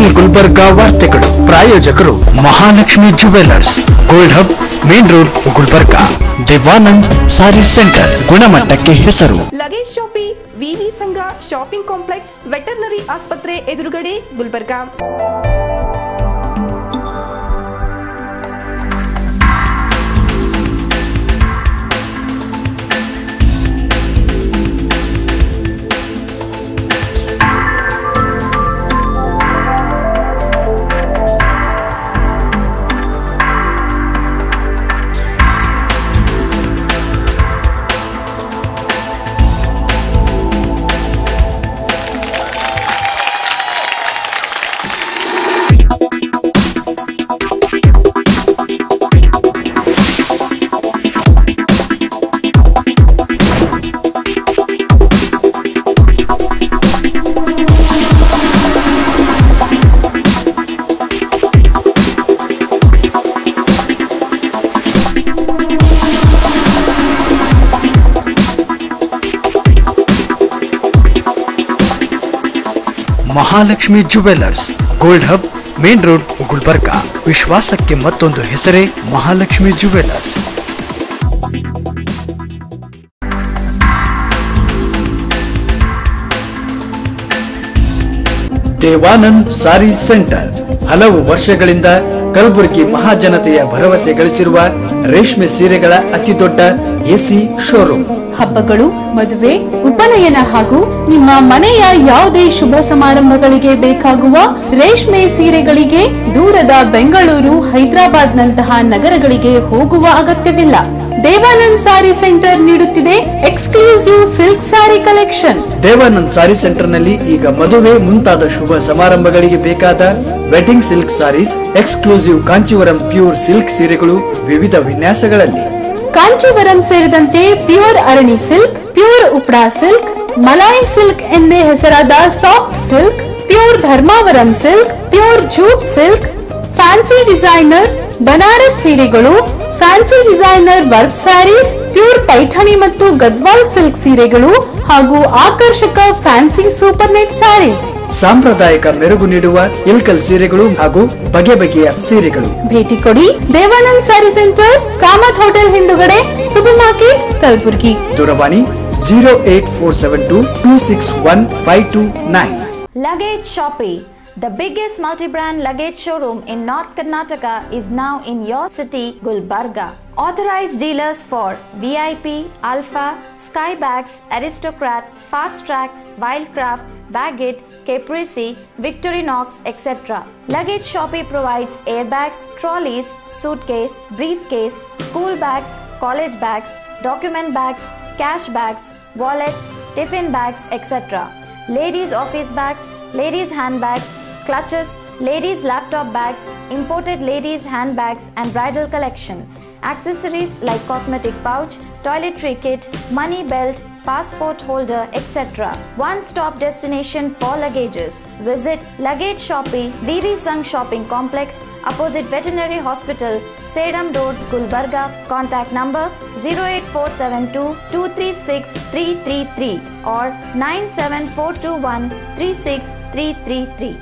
Special Gulbarga ವಾರ್ತೆಗಳು ಪ್ರಾಯೋಜಕರು Mahalakshmi jewellers gold hub main road Gulbarga Devanand sari centre ಗುಣಮಟ್ಟಕ್ಕೆ ಹೆಸರು ಲಗೇಜ್ ಶಾಪಿ ವಿವಿ ಸಂಘ ಶಾಪಿಂಗ್ ಕಾಂಪ್ಲೆಕ್ಸ್ ವೆಟರ್ನರಿ ಆಸ್ಪತ್ರೆ ಎದುರುಗಡೆ Gulbarga Mahalakshmi jewellers gold hub main road Gulbarga ವಿಶ್ವಾಸಕ್ಕೆ ಮತ್ತೊಂದು ಹೆಸರೇ ಮಹಾಲಕ್ಷ್ಮಿ ಜುವೆಲ್ಲರ್ಸ್ ದೇವಾನಂದ್ ಸಾರಿ ಸೆಂಟರ್ ಹಲವು ವರ್ಷಗಳಿಂದ ಕಲಬುರಗಿ ಮಹಾಜನತೆಯ ಭರವಸೆ ಗಳಿಸಿರುವ ರೇಷ್ಮೆ ಸೀರೆಗಳ ಅತಿದೊಡ್ಡ ಎಸಿ ಶೋರೂಮ್ ಹಬ್ಬಗಳು ಮದುವೆ ಉಪನಯನ ಹಾಗೂ ನಿಮ್ಮ ಮನೆಯ ಯಾವುದೇ ಶುಭ ಸಮಾರಂಭಗಳಿಗೆ ಬೇಕಾಗುವ ರೇಷ್ಮೆ ಸೀರೆಗಳಿಗೆ ದೂರದ ಬೆಂಗಳೂರು ಹೈದರಾಬಾದ್ ನಂತಹ ನಗರಗಳಿಗೆ ಹೋಗುವ ಅಗತ್ಯವಿಲ್ಲ ದೇವಾನಂದ್ ಸಾರಿ ಸೆಂಟರ್ ನೀಡುತ್ತಿದೆ exclusive silk sari collection Devanand sari centre ನಲ್ಲಿ ಈಗ ಮದುವೆ ಮುಂತಾದ ಶುಭ ಸಮಾರಂಭಗಳಿಗೆ ಬೇಕಾದ wedding silk saris exclusive Kanchivaram pure silk ಸೀರೆಗಳು ವಿವಿಧ ವಿನ್ಯಾಸಗಳಲ್ಲಿ ಕಾಂಚೀವರಂ ಸೇರಿದಂತೆ pure Arani silk pure Uppada silk Malai silk ಎಂದೇ ಹೆಸರಾದ soft silk pure Dharmavaram silk pure jute silk fancy designer Banaras ಸೀರೆಗಳು fancy designer work saris pure Paithani ಮತ್ತು ಗದ್ವಾಲ್ ಸಿಲ್ಕ್ ಸೀರೆಗಳು ಹಾಗೂ ಆಕರ್ಷಕ ಫ್ಯಾನ್ಸಿ ಸೂಪರ್ ನೆಟ್ ಸ್ಯಾರೀಸ್ ಸಾಂಪ್ರದಾಯಿಕ ಮೆರುಗು ನೀಡುವ ಇಲ್ಕಲ್ ಸೀರೆಗಳು ಹಾಗೂ ಬಗೆ ಬಗೆಯ ಸೀರೆಗಳು ಭೇಟಿ ಕೊಡಿ ದೇವಾನಂದ್ ಸ್ಯಾರಿ ಸೆಂಟರ್ ಕಾಮತ್ ಹೋಟೆಲ್ ಹಿಂದುಗಡೆ ಸೂಪರ್ ಮಾರ್ಕೆಟ್ ಕಲಬುರ್ಗಿ ದೂರವಾಣಿ zero eight four seven two two six one five two nine Luggage Shoppe, the biggest multi-brand luggage showroom in North Karnataka is now in your city, Gulbarga. Authorized dealers for VIP, Alpha, Skybags, Aristocrat, Fast Track, Wildcraft, Baggett, Caprese, Victorinox, etc. Luggage Shoppe provides airbags, trolleys, suitcase, briefcase, school bags, college bags, document bags, cash bags, wallets, tiffin bags, etc ladies' office bags, ladies' handbags, clutches, ladies' laptop bags, imported ladies' handbags, and bridal collection. Accessories like cosmetic pouch, toiletry kit, money belt, passport holder, etc. One stop destination for luggages. Visit Luggage Shoppe, VV Sung Shopping Complex, opposite Veterinary Hospital, Sedam Road, Gulbarga. Contact number 08472 236 333 or 97421 36333.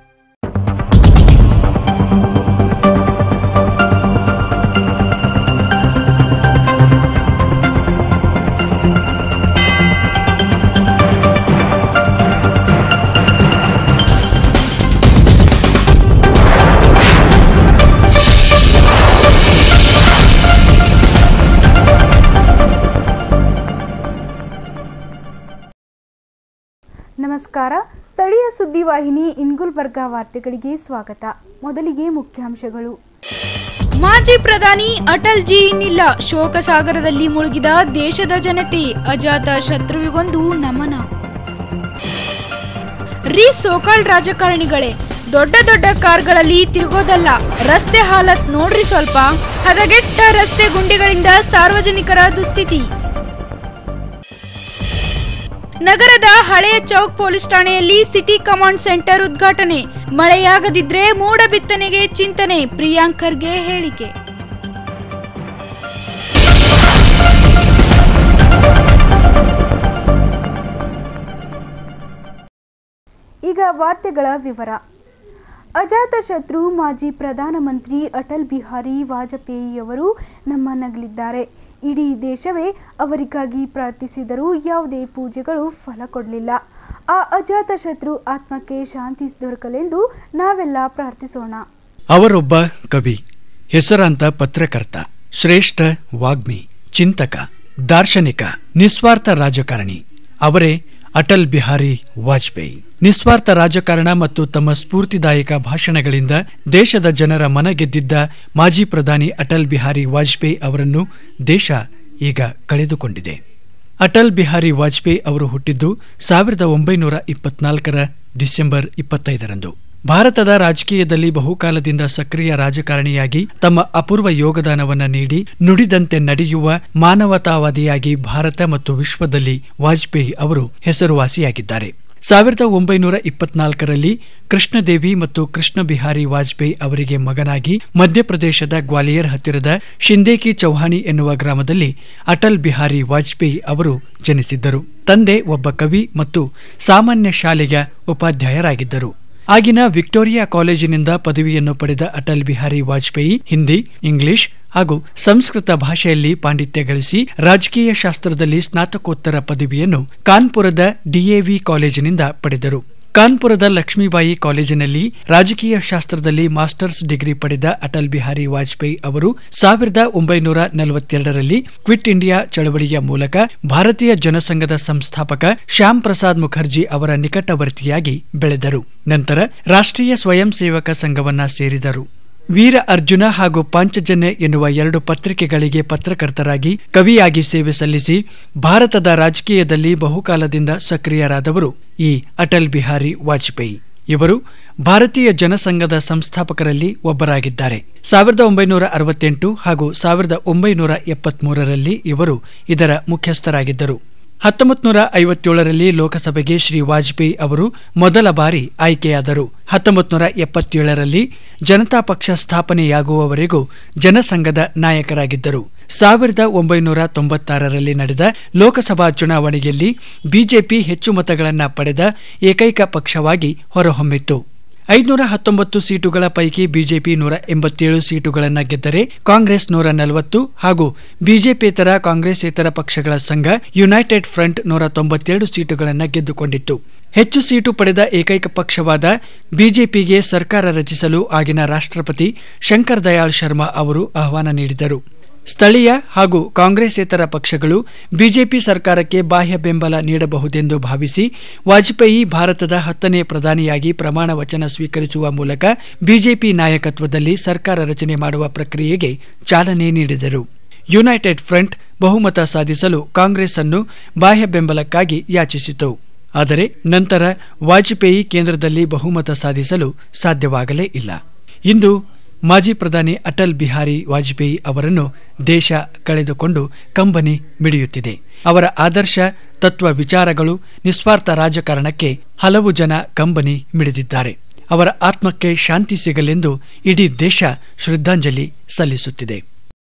ನಮಸ್ಕಾರ ಸ್ಥಳೀಯ ಸುದ್ದಿವಾಹಿನಿ ಇನ್ಗುಲ್ಬರ್ಗ ವಾರ್ತೆಗಳಿಗೆ ಸ್ವಾಗತ ಮೊದಲಿಗೆ ಮುಖ್ಯಾಂಶಗಳು ಮಾಜಿ ಪ್ರಧಾನಿ Atal G ಇನ್ನಿಲ್ಲ ಶೋಕ ಸಾಗರದಲ್ಲಿ ಮುಳುಗಿದ ದೇಶದ ಜನತೆ ಅಜಾತ ಶತ್ರುವಿಗೊಂದು ನಮನ ರೀ ಸೋಕಾಳ್ ರಾಜಕಾರಣಿಗಳೇ ದೊಡ್ಡ ದೊಡ್ಡ ಕಾರ್ಗಳಲ್ಲಿ ತಿರುಗೋದಲ್ಲ ರಸ್ತೆ ಹಾಲತ್ ನೋಡ್ರಿ ಸ್ವಲ್ಪ ಹದಗೆಟ್ಟ ರಸ್ತೆ ಗುಂಡಿಗಳಿಂದ ಸಾರ್ವಜನಿಕರ ದುಸ್ಥಿತಿ ನಗರದ ಹಳೆಯ ಚೌಕ್ ಪೊಲೀಸ್ ಠಾಣೆಯಲ್ಲಿ ಸಿಟಿ ಕಮಾಂಡ್ ಸೆಂಟರ್ ಉದ್ಘಾಟನೆ ಮಳೆಯಾಗದಿದ್ರೆ ಮೋಡ ಬಿತ್ತನೆಗೆ ಚಿಂತನೆ ಪ್ರಿಯಾಂಕ್ ಖರ್ಗೆ ಹೇಳಿಕೆ ಈಗ ವಾರ್ತೆಗಳ ವಿವರ ಅಜಾತಶತ್ರು ಮಾಜಿ ಪ್ರಧಾನಮಂತ್ರಿ ಅಟಲ್ ಬಿಹಾರಿ ವಾಜಪೇಯಿಯವರು ನಮ್ಮನ್ನಗಲಿದ್ದಾರೆ ಇಡೀ ದೇಶವೇ ಅವರಿಗಾಗಿ ಪ್ರಾರ್ಥಿಸಿದರೂ ಯಾವುದೇ ಪೂಜೆಗಳು ಫಲ ಕೊಡಲಿಲ್ಲ ಆ ಅಜಾತಶತ್ರು ಆತ್ಮಕ್ಕೆ ಶಾಂತಿ ದೊರಕಲೆಂದು ನಾವೆಲ್ಲ ಪ್ರಾರ್ಥಿಸೋಣ ಅವರೊಬ್ಬ ಕವಿ ಹೆಸರಾಂತ ಪತ್ರಕರ್ತ ಶ್ರೇಷ್ಠ ವಾಗ್ಮಿ ಚಿಂತಕ ದಾರ್ಶನಿಕ ನಿಸ್ವಾರ್ಥ ರಾಜಕಾರಣಿ ಅವರೇ ಅಟಲ್ ಬಿಹಾರಿ ವಾಜಪೇಯಿ ನಿಸ್ವಾರ್ಥ ರಾಜಕಾರಣ ಮತ್ತು ತಮ್ಮ ಸ್ಫೂರ್ತಿದಾಯಕ ಭಾಷಣಗಳಿಂದ ದೇಶದ ಜನರ ಮನ ಗೆದ್ದಿದ್ದ ಮಾಜಿ ಪ್ರಧಾನಿ ಅಟಲ್ ಬಿಹಾರಿ ವಾಜಪೇಯಿ ಅವರನ್ನು ದೇಶ ಈಗ ಕಳೆದುಕೊಂಡಿದೆ ಅಟಲ್ ಬಿಹಾರಿ ವಾಜಪೇಯಿ ಅವರು ಹುಟ್ಟಿದ್ದು ಸಾವಿರದ ಒಂಬೈನೂರ ಇಪ್ಪತ್ನಾಲ್ಕರ ಡಿಸೆಂಬರ್ ಇಪ್ಪತ್ತೈದರಂದು ಭಾರತದ ರಾಜಕೀಯದಲ್ಲಿ ಬಹುಕಾಲದಿಂದ ಸಕ್ರಿಯ ರಾಜಕಾರಣಿಯಾಗಿ ತಮ್ಮ ಅಪೂರ್ವ ಯೋಗದಾನವನ್ನ ನೀಡಿ ನುಡಿದಂತೆ ನಡೆಯುವ ಮಾನವತಾವಾದಿಯಾಗಿ ಭಾರತ ಮತ್ತು ವಿಶ್ವದಲ್ಲಿ ವಾಜಪೇಯಿ ಅವರು ಹೆಸರುವಾಸಿಯಾಗಿದ್ದಾರೆ ಸಾವಿರದ ಒಂಬೈನೂರ ಇಪ್ಪತ್ನಾಲ್ಕರಲ್ಲಿ ಕೃಷ್ಣದೇವಿ ಮತ್ತು ಕೃಷ್ಣ ಬಿಹಾರಿ ವಾಜಪೇಯಿ ಅವರಿಗೆ ಮಗನಾಗಿ ಮಧ್ಯಪ್ರದೇಶದ ಗ್ವಾಲಿಯರ್ ಹತ್ತಿರದ ಶಿಂದೇಕಿ ಚೌಹಾಣಿ ಎನ್ನುವ ಗ್ರಾಮದಲ್ಲಿ ಅಟಲ್ ಬಿಹಾರಿ ವಾಜಪೇಯಿ ಅವರು ಜನಿಸಿದ್ದರು ತಂದೆ ಒಬ್ಬ ಕವಿ ಮತ್ತು ಸಾಮಾನ್ಯ ಶಾಲೆಯ ಉಪಾಧ್ಯಾಯರಾಗಿದ್ದರು ಆಗಿನ ವಿಕ್ಟೋರಿಯಾ ಕಾಲೇಜಿನಿಂದ ಪದವಿಯನ್ನು ಪಡೆದ ಅಟಲ್ ಬಿಹಾರಿ ವಾಜಪೇಯಿ ಹಿಂದಿ ಇಂಗ್ಲಿಷ್ ಹಾಗೂ ಸಂಸ್ಕೃತ ಭಾಷೆಯಲ್ಲಿ ಪಾಂಡಿತ್ಯ ಗಳಿಸಿ ರಾಜಕೀಯ ಶಾಸ್ತ್ರದಲ್ಲಿ ಸ್ನಾತಕೋತ್ತರ ಪದವಿಯನ್ನು ಕಾನ್ಪುರದ ಡಿಎವಿ ಕಾಲೇಜಿನಿಂದ ಪಡೆದರು ಕಾನ್ಪುರದ ಲಕ್ಷ್ಮೀಬಾಯಿ ಕಾಲೇಜಿನಲ್ಲಿ ರಾಜಕೀಯ ಶಾಸ್ತ್ರದಲ್ಲಿ ಮಾಸ್ಟರ್ಸ್ ಡಿಗ್ರಿ ಪಡೆದ ಅಟಲ್ ಬಿಹಾರಿ ವಾಜಪೇಯಿ ಅವರು ಸಾವಿರದ ಒಂಬೈನೂರ ನಲವತ್ತೆರಡರಲ್ಲಿ ಕ್ವಿಟ್ ಇಂಡಿಯಾ ಚಳವಳಿಯ ಮೂಲಕ ಭಾರತೀಯ ಜನಸಂಘದ ಸಂಸ್ಥಾಪಕ ಶ್ಯಾಮ್ ಪ್ರಸಾದ್ ಮುಖರ್ಜಿ ಅವರ ನಿಕಟವರ್ತಿಯಾಗಿ ಬೆಳೆದರು ನಂತರ ರಾಷ್ಟ್ರೀಯ ಸ್ವಯಂ ಸೇವಕ ಸಂಘವನ್ನ ಸೇರಿದರು ವೀರ ಅರ್ಜುನ ಹಾಗೂ ಪಾಂಚಜನ್ಯ ಎನ್ನುವ ಎರಡು ಪತ್ರಿಕೆಗಳಿಗೆ ಪತ್ರಕರ್ತರಾಗಿ ಕವಿಯಾಗಿ ಸೇವೆ ಸಲ್ಲಿಸಿ ಭಾರತದ ರಾಜಕೀಯದಲ್ಲಿ ಬಹುಕಾಲದಿಂದ ಸಕ್ರಿಯರಾದವರು ಈ ಅಟಲ್ ಬಿಹಾರಿ ವಾಜಪೇಯಿ ಇವರು ಭಾರತೀಯ ಜನಸಂಘದ ಸಂಸ್ಥಾಪಕರಲ್ಲಿ ಒಬ್ಬರಾಗಿದ್ದಾರೆ ಸಾವಿರದ ಒಂಬೈನೂರ ಅರವತ್ತೆಂಟು ಹಾಗೂ ಸಾವಿರದ ಒಂಬೈನೂರ ಎಪ್ಪತ್ಮೂರರಲ್ಲಿ ಇವರು ಇದರ ಮುಖ್ಯಸ್ಥರಾಗಿದ್ದರು ಹತ್ತೊಂಬತ್ತು ನೂರ ಐವತ್ತೇಳರಲ್ಲಿ ಲೋಕಸಭೆಗೆ ಶ್ರೀ ವಾಜಪೇಯಿ ಅವರು ಮೊದಲ ಬಾರಿ ಆಯ್ಕೆಯಾದರು ಹತ್ತೊಂಬತ್ತು ನೂರ ಎಪ್ಪತ್ತೇಳರಲ್ಲಿ ಜನತಾ ಪಕ್ಷ ಸ್ಥಾಪನೆಯಾಗುವವರೆಗೂ ಜನಸಂಘದ ನಾಯಕರಾಗಿದ್ದರು ಸಾವಿರದ ಒಂಬೈನೂರ ತೊಂಬತ್ತಾರರಲ್ಲಿ ನಡೆದ ಲೋಕಸಭಾ ಚುನಾವಣೆಯಲ್ಲಿ ಬಿಜೆಪಿ ಹೆಚ್ಚು ಮತಗಳನ್ನು ಪಡೆದ ಏಕೈಕ ಪಕ್ಷವಾಗಿ ಹೊರಹೊಮ್ಮಿತ್ತು ಐದುನೂರ ಹತ್ತೊಂಬತ್ತು ಸೀಟುಗಳ ಪೈಕಿ ಬಿಜೆಪಿ ನೂರ ಎಂಬತ್ತೇಳು ಸೀಟುಗಳನ್ನು ಗೆದ್ದರೆ ಕಾಂಗ್ರೆಸ್ ನೂರ ನಲವತ್ತು ಹಾಗೂ ಬಿಜೆಪಿಯೇತರ ಕಾಂಗ್ರೆಸ್ಸೇತರ ಪಕ್ಷಗಳ ಸಂಘ ಯುನೈಟೆಡ್ ಫ್ರಂಟ್ ನೂರ ತೊಂಬತ್ತೆರಡು ಸೀಟುಗಳನ್ನು ಗೆದ್ದುಕೊಂಡಿತ್ತು ಹೆಚ್ಚು ಸೀಟು ಪಡೆದ ಏಕೈಕ ಪಕ್ಷವಾದ ಬಿಜೆಪಿಗೆ ಸರ್ಕಾರ ರಚಿಸಲು ಆಗಿನ ರಾಷ್ಟ್ರಪತಿ ಶಂಕರ್ ದಯಾಳ್ ಶರ್ಮಾ ಅವರು ಆಹ್ವಾನ ನೀಡಿದರು ಸ್ಥಳೀಯ ಹಾಗೂ ಕಾಂಗ್ರೆಸ್ಸೇತರ ಪಕ್ಷಗಳು ಬಿಜೆಪಿ ಸರ್ಕಾರಕ್ಕೆ ಬಾಹ್ಯ ಬೆಂಬಲ ನೀಡಬಹುದೆಂದು ಭಾವಿಸಿ ವಾಜಪೇಯಿ ಭಾರತದ ಹತ್ತನೇ ಪ್ರಧಾನಿಯಾಗಿ ಪ್ರಮಾಣ ವಚನ ಸ್ವೀಕರಿಸುವ ಮೂಲಕ ಬಿಜೆಪಿ ನಾಯಕತ್ವದಲ್ಲಿ ಸರ್ಕಾರ ರಚನೆ ಮಾಡುವ ಪ್ರಕ್ರಿಯೆಗೆ ಚಾಲನೆ ನೀಡಿದರು ಯುನೈಟೆಡ್ ಫ್ರಂಟ್ ಬಹುಮತ ಸಾಧಿಸಲು ಕಾಂಗ್ರೆಸ್ ಅನ್ನು ಬಾಹ್ಯ ಬೆಂಬಲಕ್ಕಾಗಿ ಯಾಚಿಸಿತು ಆದರೆ ನಂತರ ವಾಜಪೇಯಿ ಕೇಂದ್ರದಲ್ಲಿ ಬಹುಮತ ಸಾಧಿಸಲು ಸಾಧ್ಯವಾಗಲೇ ಇಲ್ಲ ಇಂದು ಮಾಜಿ ಪ್ರಧಾನಿ ಅಟಲ್ ಬಿಹಾರಿ ವಾಜಪೇಯಿ ಅವರನ್ನು ದೇಶ ಕಳೆದುಕೊಂಡು ಕಂಬನಿ ಮಿಡಿಯುತ್ತಿದೆ ಅವರ ಆದರ್ಶ ತತ್ವ ವಿಚಾರಗಳು ನಿಸ್ವಾರ್ಥ ರಾಜಕಾರಣಕ್ಕೆ ಹಲವು ಜನ ಕಂಬನಿ ಮಿಡಿದಿದ್ದಾರೆ ಅವರ ಆತ್ಮಕ್ಕೆ ಶಾಂತಿ ಸಿಗಲೆಂದು ಇಡೀ ದೇಶ ಶ್ರದ್ಧಾಂಜಲಿ ಸಲ್ಲಿಸುತ್ತಿದೆ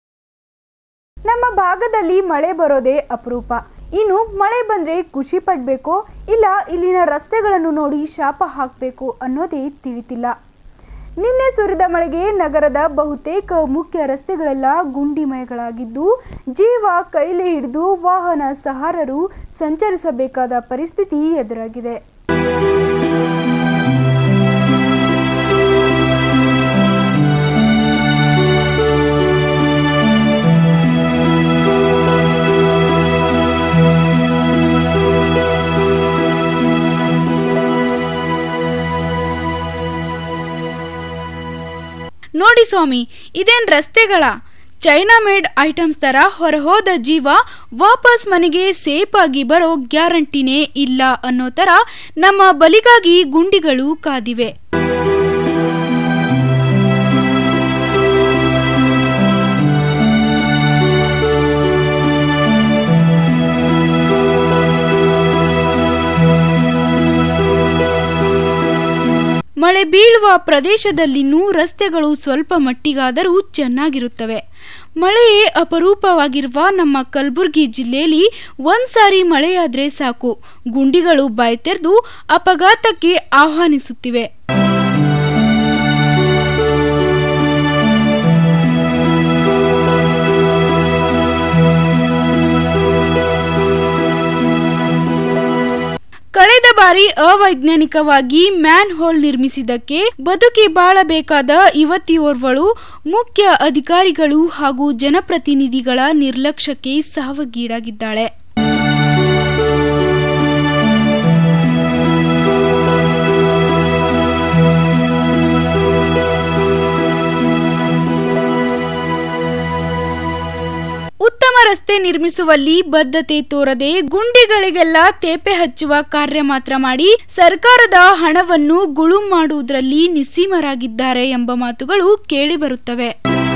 ನಮ್ಮ ಭಾಗದಲ್ಲಿ ಮಳೆ ಬರೋದೇ ಅಪರೂಪ ಇನ್ನು ಮಳೆ ಬಂದ್ರೆ ಖುಷಿ ಪಡ್ಬೇಕೋ ಇಲ್ಲ ಇಲ್ಲಿನ ರಸ್ತೆಗಳನ್ನು ನೋಡಿ ಶಾಪ ಹಾಕಬೇಕು ಅನ್ನೋದೇ ತಿಳಿತಿಲ್ಲ ನಿನ್ನೆ ಸುರಿದ ಮಳೆಗೆ ನಗರದ ಬಹುತೇಕ ಮುಖ್ಯ ರಸ್ತೆಗಳೆಲ್ಲ ಗುಂಡಿಮಯಗಳಾಗಿದ್ದು ಜೀವ ಕೈಲಿ ಹಿಡಿದು ವಾಹನ ಸಹಾರರು ಸಂಚರಿಸಬೇಕಾದ ಪರಿಸ್ಥಿತಿ ಎದುರಾಗಿದೆ ನೋಡಿ ಸ್ವಾಮಿ ಇದೇನ್ ರಸ್ತೆಗಳ ಚೈನಾ ಮೇಡ್ ಐಟಮ್ಸ್ ತರ ಹೊರಹೋದ ಜೀವ ವಾಪಸ್ ಮನೆಗೆ ಸೇಫ್ ಆಗಿ ಬರೋ ಗ್ಯಾರಂಟಿನೇ ಇಲ್ಲ ಅನ್ನೋ ತರ ನಮ್ಮ ಬಲಿಗಾಗಿ ಗುಂಡಿಗಳು ಕಾದಿವೆ ಮಳೆ ಬೀಳುವ ಪ್ರದೇಶದಲ್ಲಿನ್ನೂ ರಸ್ತೆಗಳು ಸ್ವಲ್ಪ ಮಟ್ಟಿಗಾದರೂ ಚೆನ್ನಾಗಿರುತ್ತವೆ ಮಳೆಯೇ ಅಪರೂಪವಾಗಿರುವ ನಮ್ಮ ಕಲಬುರಗಿ ಜಿಲ್ಲೆಯಲ್ಲಿ ಒಂದ್ಸಾರಿ ಮಳೆಯಾದ್ರೆ ಸಾಕು ಗುಂಡಿಗಳು ಬಾಯ್ತೆರೆದು ಅಪಘಾತಕ್ಕೆ ಆಹ್ವಾನಿಸುತ್ತಿವೆ ಬಾರಿ ಅವೈಜ್ಞಾನಿಕವಾಗಿ ಮ್ಯಾನ್ ಹೋಲ್ ನಿರ್ಮಿಸಿದ್ದಕ್ಕೆ ಬದುಕಿ ಬಾಳಬೇಕಾದ ಯುವತಿಯೋರ್ವಳು ಮುಖ್ಯ ಅಧಿಕಾರಿಗಳು ಹಾಗೂ ಜನಪ್ರತಿನಿಧಿಗಳ ನಿರ್ಲಕ್ಷ್ಯಕ್ಕೆ ಸಾವಗೀಡಾಗಿದ್ದಾಳೆ ಉತ್ತಮ ರಸ್ತೆ ನಿರ್ಮಿಸುವಲ್ಲಿ ಬದ್ಧತೆ ತೋರದೆ ಗುಂಡಿಗಳಿಗೆಲ್ಲ ತೇಪೆ ಹಚ್ಚುವ ಕಾರ್ಯ ಮಾತ್ರ ಮಾಡಿ ಸರ್ಕಾರದ ಹಣವನ್ನು ಗುಳುಂ ಮಾಡುವುದರಲ್ಲಿ ನಿಸ್ಸೀಮರಾಗಿದ್ದಾರೆ ಎಂಬ ಮಾತುಗಳು ಕೇಳಿಬರುತ್ತವೆ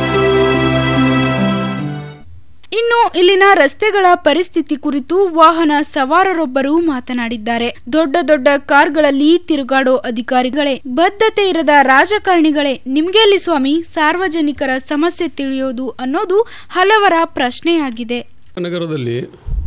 ಇನ್ನು ಇಲ್ಲಿನ ರಸ್ತೆಗಳ ಪರಿಸ್ಥಿತಿ ಕುರಿತು ವಾಹನ ಸವಾರರೊಬ್ಬರು ಮಾತನಾಡಿದ್ದಾರೆ ದೊಡ್ಡ ದೊಡ್ಡ ಕಾರ್ಗಳಲ್ಲಿ ತಿರುಗಾಡೋ ಅಧಿಕಾರಿಗಳೇ ಬದ್ಧತೆ ಇರದ ರಾಜಕಾರಣಿಗಳೇ ನಿಮ್ಗೆಲ್ಲಿ ಸ್ವಾಮಿ ಸಾರ್ವಜನಿಕರ ಸಮಸ್ಯೆ ತಿಳಿಯೋದು ಅನ್ನೋದು ಹಲವರ ಪ್ರಶ್ನೆಯಾಗಿದೆ ನಗರದಲ್ಲಿ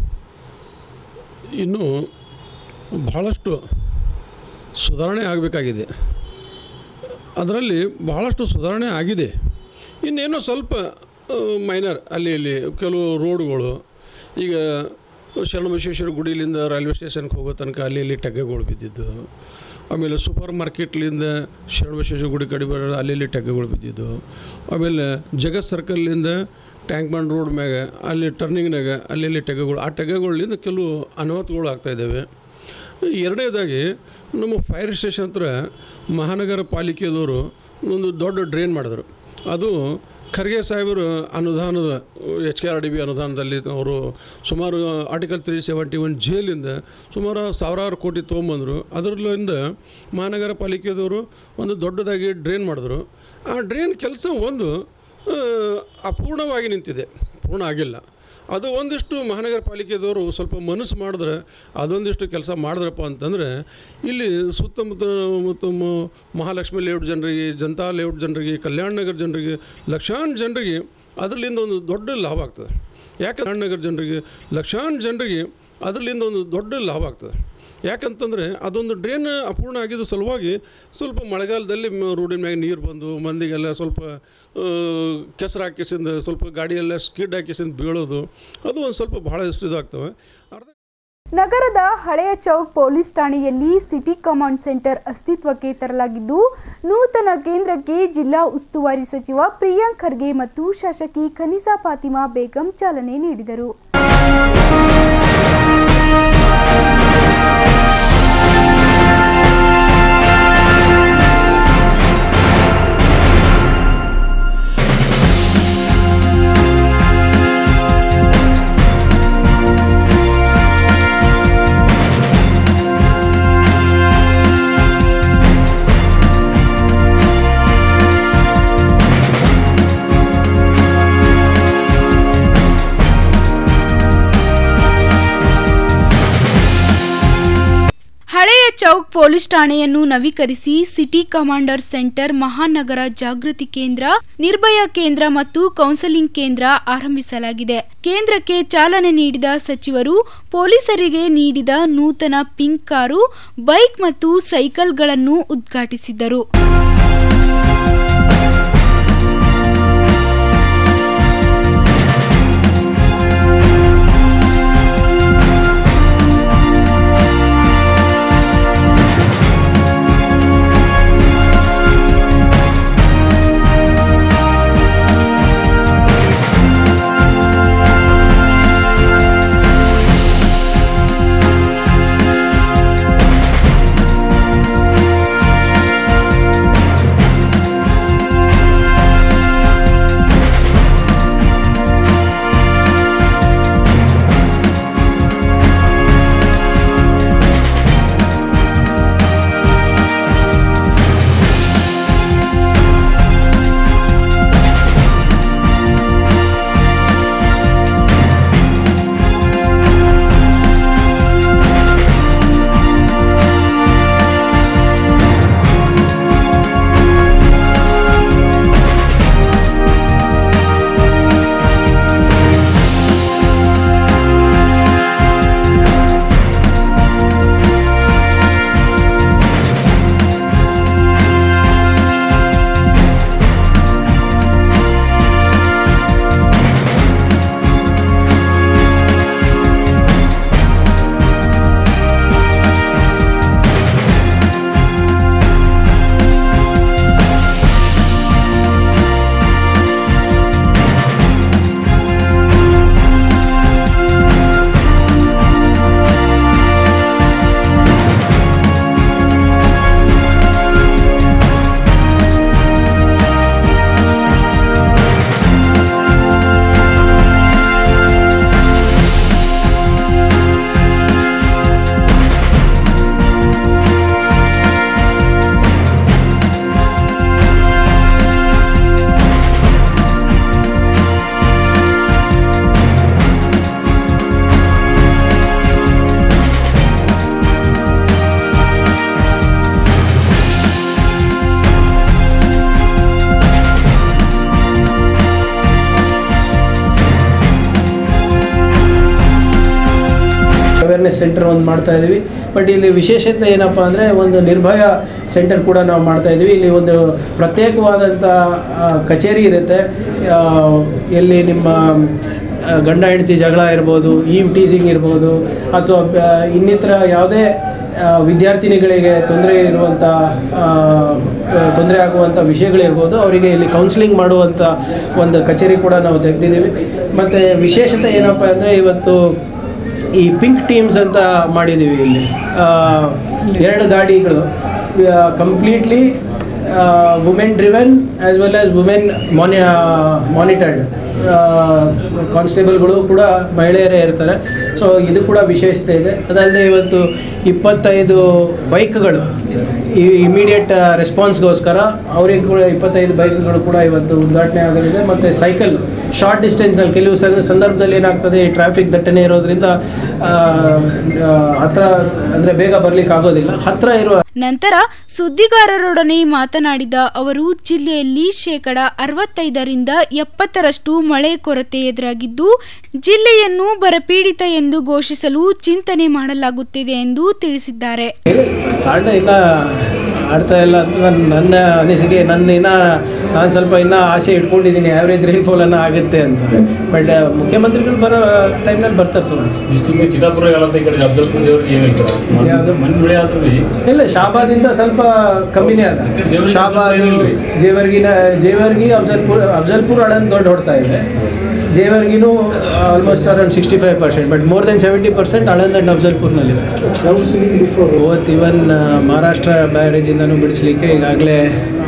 ಇನ್ನೂ ಬಹಳಷ್ಟು ಸುಧಾರಣೆ ಆಗಬೇಕಾಗಿದೆ ಅದರಲ್ಲಿ ಬಹಳಷ್ಟು ಸುಧಾರಣೆ ಆಗಿದೆ ಇನ್ನೇನೋ ಸ್ವಲ್ಪ ಮೈನರ್ ಅಲ್ಲಿ ಇಲ್ಲಿ ಕೆಲವು ರೋಡ್ಗಳು ಈಗ ಶರಣಬಸವೇಶ್ವರ ಗುಡಿಲಿಂದ ರೈಲ್ವೆ ಸ್ಟೇಷನ್ಗೆ ಹೋಗೋ ತನಕ ಅಲ್ಲಿ ಇಲ್ಲಿ ಟಗ್ಗೆಗಳು ಬಿದ್ದಿದ್ದು ಆಮೇಲೆ ಸೂಪರ್ ಮಾರ್ಕೆಟ್ಲಿಂದ ಶರಣಬಸವೇಶ್ವರ ಗುಡಿ ಕಡೆ ಬರೋ ಅಲ್ಲಿ ಇಲ್ಲಿ ಟಗ್ಗೆಗಳು ಬಿದ್ದಿದ್ದು ಆಮೇಲೆ ಜಗತ್ ಸರ್ಕಲ್ನಿಂದ ಟ್ಯಾಂಕ್ ಬಂಡ್ ರೋಡ್ ಮ್ಯಾಗ ಅಲ್ಲಿ ಟರ್ನಿಂಗ್ನಾಗ ಅಲ್ಲಿ ಇಲ್ಲಿ ಟೆಗೆಗಳು ಆ ಟೆಗೆಗಳಿಂದ ಕೆಲವು ಅನಾಹುತಗಳು ಆಗ್ತಾಯಿದ್ದಾವೆ ಎರಡನೇದಾಗಿ ನಮ್ಮ ಫೈರ್ ಸ್ಟೇಷನ್ ಹತ್ರ ಮಹಾನಗರ ಪಾಲಿಕೆಯದವರು ಒಂದು ದೊಡ್ಡ ಡ್ರೈನ್ ಮಾಡಿದ್ರು ಅದು ಖರ್ಗೆ ಸಾಹೇಬರು ಅನುದಾನದ H K R D B ಅನುದಾನದಲ್ಲಿ ಅವರು ಸುಮಾರು ಆರ್ಟಿಕಲ್ ತ್ರೀ ಸೆವೆಂಟಿ ಒನ್ ಜೇಲಿಂದ ಸುಮಾರು ಸಾವಿರಾರು ಕೋಟಿ ತೊಗೊಂಬಂದರು ಅದರಲ್ಲಿಂದ ಮಹಾನಗರ ಪಾಲಿಕೆದವರು ಒಂದು ದೊಡ್ಡದಾಗಿ ಡ್ರೈನ್ ಮಾಡಿದ್ರು ಆ ಡ್ರೈನ್ ಕೆಲಸ ಒಂದು ಆ, ಅಪೂರ್ಣವಾಗಿ ನಿಂತಿದೆ ಪೂರ್ಣ ಆಗಿಲ್ಲ ಅದು ಒಂದಿಷ್ಟು ಮಹಾನಗರ ಪಾಲಿಕೆದವರು ಸ್ವಲ್ಪ ಮನಸ್ಸು ಮಾಡಿದ್ರೆ ಅದೊಂದಿಷ್ಟು ಕೆಲಸ ಮಾಡಿದ್ರಪ್ಪ ಅಂತಂದರೆ ಇಲ್ಲಿ ಸುತ್ತಮುತ್ತ ಮತ್ತು ಮ- ಮಹಾಲಕ್ಷ್ಮಿ ಲೇಔಟ್ ಜನರಿಗೆ ಜನತಾ ಲೇಔಟ್ ಜನರಿಗೆ ಕಲ್ಯಾಣ ನಗರ ಜನರಿಗೆ ಲಕ್ಷಾಂತರ ಜನರಿಗೆ ಅದರಲ್ಲಿಂದ ಒಂದು ದೊಡ್ಡ ಲಾಭ ಆಗ್ತದೆ ಯಾಕೆ ಕಲ್ಯಾಣ ನಗರ ಜನರಿಗೆ ಲಕ್ಷಾಂತರ ಜನರಿಗೆ ಅದರಲ್ಲಿಂದ ಒಂದು ದೊಡ್ಡ ಲಾಭ ಆಗ್ತದೆ ಯಾಕಂತಂದರೆ ಅದೊಂದು ಡ್ರೈನ್ ಅಪೂರ್ಣ ಆಗಿದ್ದು ಸಲುವಾಗಿ ಸ್ವಲ್ಪ ಮಳೆಗಾಲದಲ್ಲಿ ಮ- ರೋಡಿನ ಮ್ಯಾಗ ನೀರು ಬಂದು ಮಂದಿಗೆಲ್ಲ ಸ್ವಲ್ಪ ಕೆಸರು ಹಾಕಿಸಿಂದ ಸ್ವಲ್ಪ ಗಾಡಿಯೆಲ್ಲ ಸ್ಕಿಡ್ ಹಾಕಿಸಿಂದ ಬೀಳೋದು ಅದು ಒಂದು ಸ್ವಲ್ಪ ಭಾಳಷ್ಟು ಇದಾಗ್ತವೆ ಅರ್ಧ ನಗರದ ಹಳೆಯ ಚೌಕ್ ಪೊಲೀಸ್ ಠಾಣೆಯಲ್ಲಿ ಸಿಟಿ ಕಮಾಂಡ್ ಸೆಂಟರ್ ಅಸ್ತಿತ್ವಕ್ಕೆ ತರಲಾಗಿದ್ದು ನೂತನ ಕೇಂದ್ರಕ್ಕೆ ಜಿಲ್ಲಾ ಉಸ್ತುವಾರಿ ಸಚಿವ ಪ್ರಿಯಾಂಕ್ ಖರ್ಗೆ ಮತ್ತು ಶಾಸಕಿ ಖನಿಸಾ ಫಾತಿಮಾ ಬೇಗಂ ಚಾಲನೆ ನೀಡಿದರು ಹಳೆಯ ಚೌಕ್ ಪೊಲೀಸ್ ಠಾಣೆಯನ್ನು ನವೀಕರಿಸಿ ಸಿಟಿ ಕಮಾಂಡರ್ ಸೆಂಟರ್ ಮಹಾನಗರ ಜಾಗೃತಿ ಕೇಂದ್ರ ನಿರ್ಭಯ ಕೇಂದ್ರ ಮತ್ತು ಕೌನ್ಸೆಲಿಂಗ್ ಕೇಂದ್ರ ಆರಂಭಿಸಲಾಗಿದೆ ಕೇಂದ್ರಕ್ಕೆ ಚಾಲನೆ ನೀಡಿದ ಸಚಿವರು ಪೊಲೀಸರಿಗೆ ನೀಡಿದ ನೂತನ ಪಿಂಕ್ ಕಾರು ಬೈಕ್ ಮತ್ತು ಸೈಕಲ್ಗಳನ್ನು ಉದ್ಘಾಟಿಸಿದರು ಸೆಂಟರ್ ಒಂದು ಮಾಡ್ತಾ ಇದ್ದೀವಿ ಬಟ್ ಇಲ್ಲಿ ವಿಶೇಷತೆ ಏನಪ್ಪ ಅಂದರೆ ಒಂದು ನಿರ್ಭಯ ಸೆಂಟರ್ ಕೂಡ ನಾವು ಮಾಡ್ತಾ ಇದ್ದೀವಿ ಇಲ್ಲಿ ಒಂದು ಪ್ರತ್ಯೇಕವಾದಂಥ ಆ, ಕಚೇರಿ ಇರುತ್ತೆ ಆ, ಎಲ್ಲಿ ನಿಮ್ಮ ಆ, ಗಂಡ ಹೆಂಡತಿ ಜಗಳ ಇರ್ಬೋದು ಈವ್ ಟೀಸಿಂಗ್ ಇರ್ಬೋದು ಅಥವಾ ಆ, ಇನ್ನಿತರ ಯಾವುದೇ ಆ, ವಿದ್ಯಾರ್ಥಿನಿಗಳಿಗೆ ತೊಂದರೆ ಇರುವಂಥ ತೊಂದರೆ ಆಗುವಂಥ ವಿಷಯಗಳಿರ್ಬೋದು ಅವರಿಗೆ ಇಲ್ಲಿ ಕೌನ್ಸಿಲಿಂಗ್ ಮಾಡುವಂಥ ಒಂದು ಕಚೇರಿ ಕೂಡ ನಾವು ತೆಗೆದಿದ್ದೀವಿ ಮತ್ತು ವಿಶೇಷತೆ ಏನಪ್ಪ ಅಂದರೆ ಇವತ್ತು ಈ ಪಿಂಕ್ ಟೀಮ್ಸ್ ಅಂತ ಮಾಡಿದ್ದೀವಿ ಇಲ್ಲಿ ಆ, ಎರಡು ಗಾಡಿಗಳು completely women driven as well as women ಮಾನಿ ಮಾನಿಟರ್ಡ್ ಕಾನ್ಸ್ಟೇಬಲ್ಗಳು ಕೂಡ ಮಹಿಳೆಯರೇ ಇರ್ತಾರೆ ಸೊ ಇದು ಕೂಡ ವಿಶೇಷತೆ ಇದೆ ಅದಲ್ಲದೆ ಇವತ್ತು ಇಪ್ಪತ್ತೈದು ಬೈಕ್ಗಳು ಈ ಇಮಿಡಿಯೇಟ್ ರೆಸ್ಪಾನ್ಸ್ಗೋಸ್ಕರ ಅವರಿಗೆ ಕೂಡ ಇಪ್ಪತ್ತೈದು ಬೈಕ್ಗಳು ಕೂಡ ಇವತ್ತು ಉದ್ಘಾಟನೆ ಆಗಲಿದೆ ಮತ್ತು ಸೈಕಲ್ ಶಾರ್ಟ್ ಡಿಸ್ಟೆನ್ಸ್ನಲ್ಲಿ ಕೆಲವು ಸಂ- ಸಂದರ್ಭದಲ್ಲಿ ಏನಾಗ್ತದೆ ಈ ಟ್ರಾಫಿಕ್ ದಟ್ಟಣೆ ಇರೋದ್ರಿಂದ ಆ, ಆ, ಹತ್ರ ಅಂದರೆ ಬೇಗ ಬರ್ಲಿಕ್ಕೆ ಆಗೋದಿಲ್ಲ ಹತ್ರ ಇರುವ ನಂತರ ಸುದ್ದಿಗಾರರೊಡನೆ ಮಾತನಾಡಿದ ಅವರು ಜಿಲ್ಲೆಯಲ್ಲಿ ಶೇಕಡ ಅರವತ್ತೈದರಿಂದ ಎಪ್ಪತ್ತರಷ್ಟು ಮಳೆ ಕೊರತೆ ಎದುರಾಗಿದ್ದು ಜಿಲ್ಲೆಯನ್ನು ಬರಪೀಡಿತ ಎಂದು ಘೋಷಿಸಲು ಚಿಂತನೆ ಮಾಡಲಾಗುತ್ತಿದೆ ಎಂದು ತಿಳಿಸಿದ್ದಾರೆ ಕಾರಣ ಇನ್ನ ಆಡ್ತಾ ಇಲ್ಲ ಅಂತ ನನ್ನ ನನ್ನ ಅನಿಸಿಕೆ ನನ್ನ ಇನ್ನ ನಾನು ಸ್ವಲ್ಪ ಇನ್ನ ಆಸೆ ಇಟ್ಕೊಂಡಿದ್ದೀನಿ ಆ್ಯಾವ್ರೇಜ್ ರೈನ್ಫಾಲ್ ಅನ್ನ ಆಗುತ್ತೆ ಅಂತ ಬಟ್ ಮುಖ್ಯಮಂತ್ರಿಗಳು ಬರೋ ಟೈಮ್ನಲ್ಲಿ ಬರ್ತಾರೆ ಸುಮ್ಮನೆ ಡಿಸ್ಟಿಕ್ ಚಿತ್ತಾಪುರ ಹೇಳಂತ ಈ ಕಡೆ ಅಫ್ಜಲ್ಪುರ ಜೇವರ್ಗಿ ಏನಿಲ್ಲ ಸರ್ ಯಾವ್ದು? ಮಣ್ಣು ಬೆಳೆ ಆದ್ರೂ ಬಿ ಇಲ್ಲ ಶಾಬಾದಿಂದ ಸ್ವಲ್ಪ ಕಮ್ಮಿನೇ ಅದ ಜೇವರ್ಗಿ ಶಾಬಾದ್ ಏನಿಲ್ರಿ? ಜೇವರ್ಗಿನ ಜೇವರ್ಗಿ ಅಫ್ಜಲ್ಪುರ್ ಅಫ್ಜಲ್ಪುರ್ ಅಳನ್ ದೊಡ್ಡ ಹೊಡ್ತಾ ಇದೆ ಜೇವರ್ಗಿನೂ almost around sixty five percent but more than seventy percent Aland and ಅಫ್ಜಲ್ಪುರ್ನಲ್ಲಿದೆ ಇವತ್ತು ಇವನ್ ಮಹಾರಾಷ್ಟ್ರ ಬ್ಯಾರೇಜಿಂದನೂ ಬಿಡಿಸ್ಲಿಕ್ಕೆ ಈಗಾಗಲೇ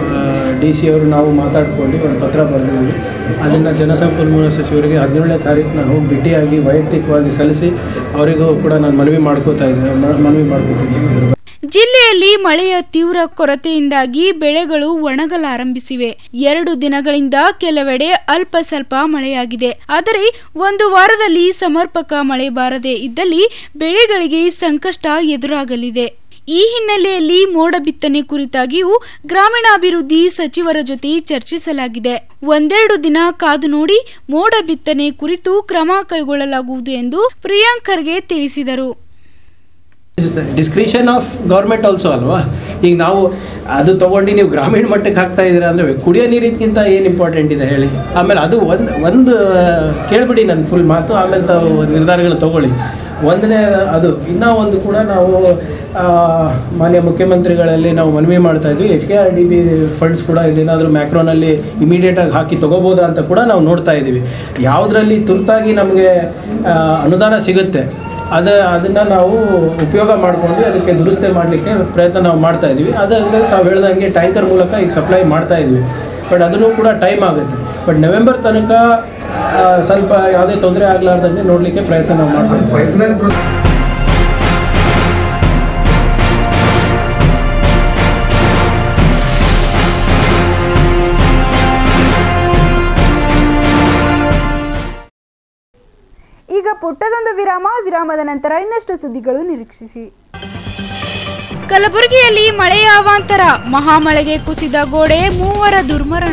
ಡಿ ಸಿ ಅವರು ನಾವು ಮಾತಾಡ್ಕೊಂಡು ಒಂದು ಪತ್ರ ಬರೆದಿದ್ದೀವಿ ಅದನ್ನು ಜಲಸಂಪನ್ಮೂಲ ಸಚಿವರಿಗೆ ಹದಿನೇಳನೇ ತಾರೀಕು ನಾನು ಹೋಗಿ ಭೇಟಿಯಾಗಿ ವೈಯಕ್ತಿಕವಾಗಿ ಸಲ್ಲಿಸಿ ಅವರಿಗೂ ಕೂಡ ನಾನು ಮನವಿ ಮಾಡ್ಕೋತಾ ಇದ್ದೀನಿ ಮ- ಮನವಿ ಮಾಡ್ಕೋತಿದ್ದೀನಿ ಜಿಲ್ಲೆಯಲ್ಲಿ ಮಳೆಯ ತೀವ್ರ ಕೊರತೆಯಿಂದಾಗಿ ಬೆಳೆಗಳು ಒಣಗಲಾರಂಭಿಸಿವೆ ಎರಡು ದಿನಗಳಿಂದ ಕೆಲವೆಡೆ ಅಲ್ಪ ಸ್ವಲ್ಪ ಮಳೆಯಾಗಿದೆ ಆದರೆ ಒಂದು ವಾರದಲ್ಲಿ ಸಮರ್ಪಕ ಮಳೆ ಬಾರದೆ ಇದ್ದಲ್ಲಿ ಬೆಳೆಗಳಿಗೆ ಸಂಕಷ್ಟ ಎದುರಾಗಲಿದೆ ಈ ಹಿನ್ನೆಲೆಯಲ್ಲಿ ಮೋಡ ಬಿತ್ತನೆ ಕುರಿತಾಗಿಯೂ ಗ್ರಾಮೀಣಾಭಿವೃದ್ಧಿ ಸಚಿವರ ಜೊತೆ ಚರ್ಚಿಸಲಾಗಿದೆ ಒಂದೆರಡು ದಿನ ಕಾದು ನೋಡಿ ಮೋಡ ಬಿತ್ತನೆ ಕುರಿತು ಕ್ರಮ ಕೈಗೊಳ್ಳಲಾಗುವುದು ಎಂದು ಪ್ರಿಯಾಂಕ್ ಖರ್ಗೆ ತಿಳಿಸಿದರು ಡಿಸ್ಕ್ರಿಷನ್ ಆಫ್ ಗೌರ್ಮೆಂಟ್ ಆಲ್ಸೋ ಅಲ್ವಾ ಈಗ ನಾವು ಅದು ತೊಗೊಂಡು ನೀವು ಗ್ರಾಮೀಣ ಮಟ್ಟಕ್ಕೆ ಹಾಕ್ತಾ ಇದ್ದೀರಾ ಅಂದರೆ ಕುಡಿಯೋ ನೀರಿಗಿಂತ ಏನು ಇಂಪಾರ್ಟೆಂಟ್ ಇದೆ ಹೇಳಿ ಆಮೇಲೆ ಅದು ಒಂದು ಒಂದು ಕೇಳ್ಬಿಡಿ ನನ್ನ ಫುಲ್ ಮಾತು ಆಮೇಲೆ ತಾವು ನಿರ್ಧಾರಗಳು ತಗೊಳ್ಳಿ ಒಂದನೇ ಅದು ಇನ್ನೂ ಒಂದು ಕೂಡ ನಾವು ಆ, ಮಾನ್ಯ ಮುಖ್ಯಮಂತ್ರಿಗಳಲ್ಲಿ ನಾವು ಮನವಿ ಮಾಡ್ತಾ ಇದ್ವಿ H K R D B funds ಕೂಡ ಇದೇನಾದರೂ ಮ್ಯಾಕ್ರೋನಲ್ಲಿ ಇಮಿಡಿಯೇಟಾಗಿ ಹಾಕಿ ತೊಗೋಬೋದಾ ಅಂತ ಕೂಡ ನಾವು ನೋಡ್ತಾ ಇದ್ದೀವಿ ಯಾವುದರಲ್ಲಿ ತುರ್ತಾಗಿ ನಮಗೆ ಆ, ಅನುದಾನ ಸಿಗುತ್ತೆ ಅದ ಅದನ್ನು ನಾವು ಉಪಯೋಗ ಮಾಡಿಕೊಂಡು ಅದಕ್ಕೆ ದುರಸ್ತಿ ಮಾಡಲಿಕ್ಕೆ ಪ್ರಯತ್ನ ನಾವು ಮಾಡ್ತಾ ಇದ್ದೀವಿ ಅದಲ್ಲದೆ ತಾವು ಹೇಳ್ದಂಗೆ ಟ್ಯಾಂಕರ್ ಮೂಲಕ ಈಗ ಸಪ್ಲೈ ಮಾಡ್ತಾ ಇದ್ವಿ ಬಟ್ ಅದನ್ನು ಕೂಡ ಟೈಮ್ ಆಗುತ್ತೆ ಬಟ್ ನವೆಂಬರ್ ತನಕ ಆ, ಸ್ವಲ್ಪ ಯಾವುದೇ ತೊಂದರೆ ಆಗಲಾರ್ದಂತೆ ನೋಡಲಿಕ್ಕೆ ಪ್ರಯತ್ನ ನಾವು ಮಾಡ್ತಾ ಇದ್ದೀವಿ ಈಗ ಪುಟ್ಟದೊಂದು ವಿರಾಮ ವಿರಾಮದ ನಂತರ ಇನ್ನಷ್ಟು ಸುದ್ದಿಗಳು ನಿರೀಕ್ಷಿಸಿ ಕಲಬುರಗಿಯಲ್ಲಿ ಮಳೆಯ ಅವಾಂತರ ಮಹಾಮಳೆಗೆ ಕುಸಿದ ಗೋಡೆ ಮೂವರ ದುರ್ಮರಣ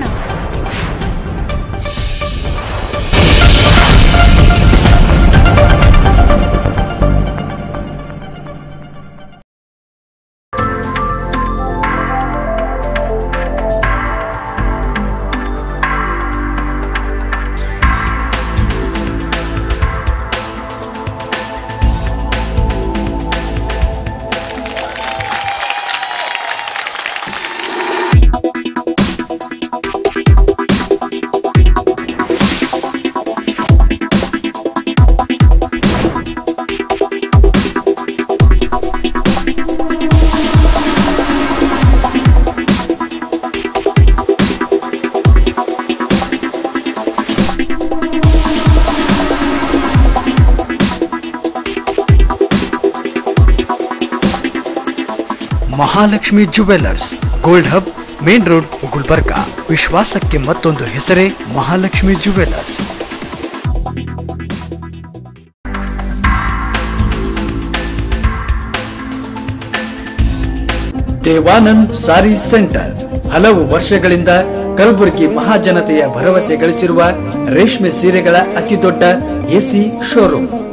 Mahalakshmi jewellers gold hub main road Gulbarga ವಿಶ್ವಾಸಕ್ಕೆ ಮತ್ತೊಂದು ಹೆಸರೇ ಮಹಾಲಕ್ಷ್ಮಿ ಜುವೆಲ್ಲರ್ಸ್ ದೇವಾನಂದ್ ಸಾರಿ ಸೆಂಟರ್ ಹಲವು ವರ್ಷಗಳಿಂದ ಕಲಬುರಗಿ ಮಹಾಜನತೆಯ ಭರವಸೆ ಗಳಿಸಿರುವ ರೇಷ್ಮೆ ಸೀರೆಗಳ ಅತಿದೊಡ್ಡ ಎಸಿ ಶೋರೂಮ್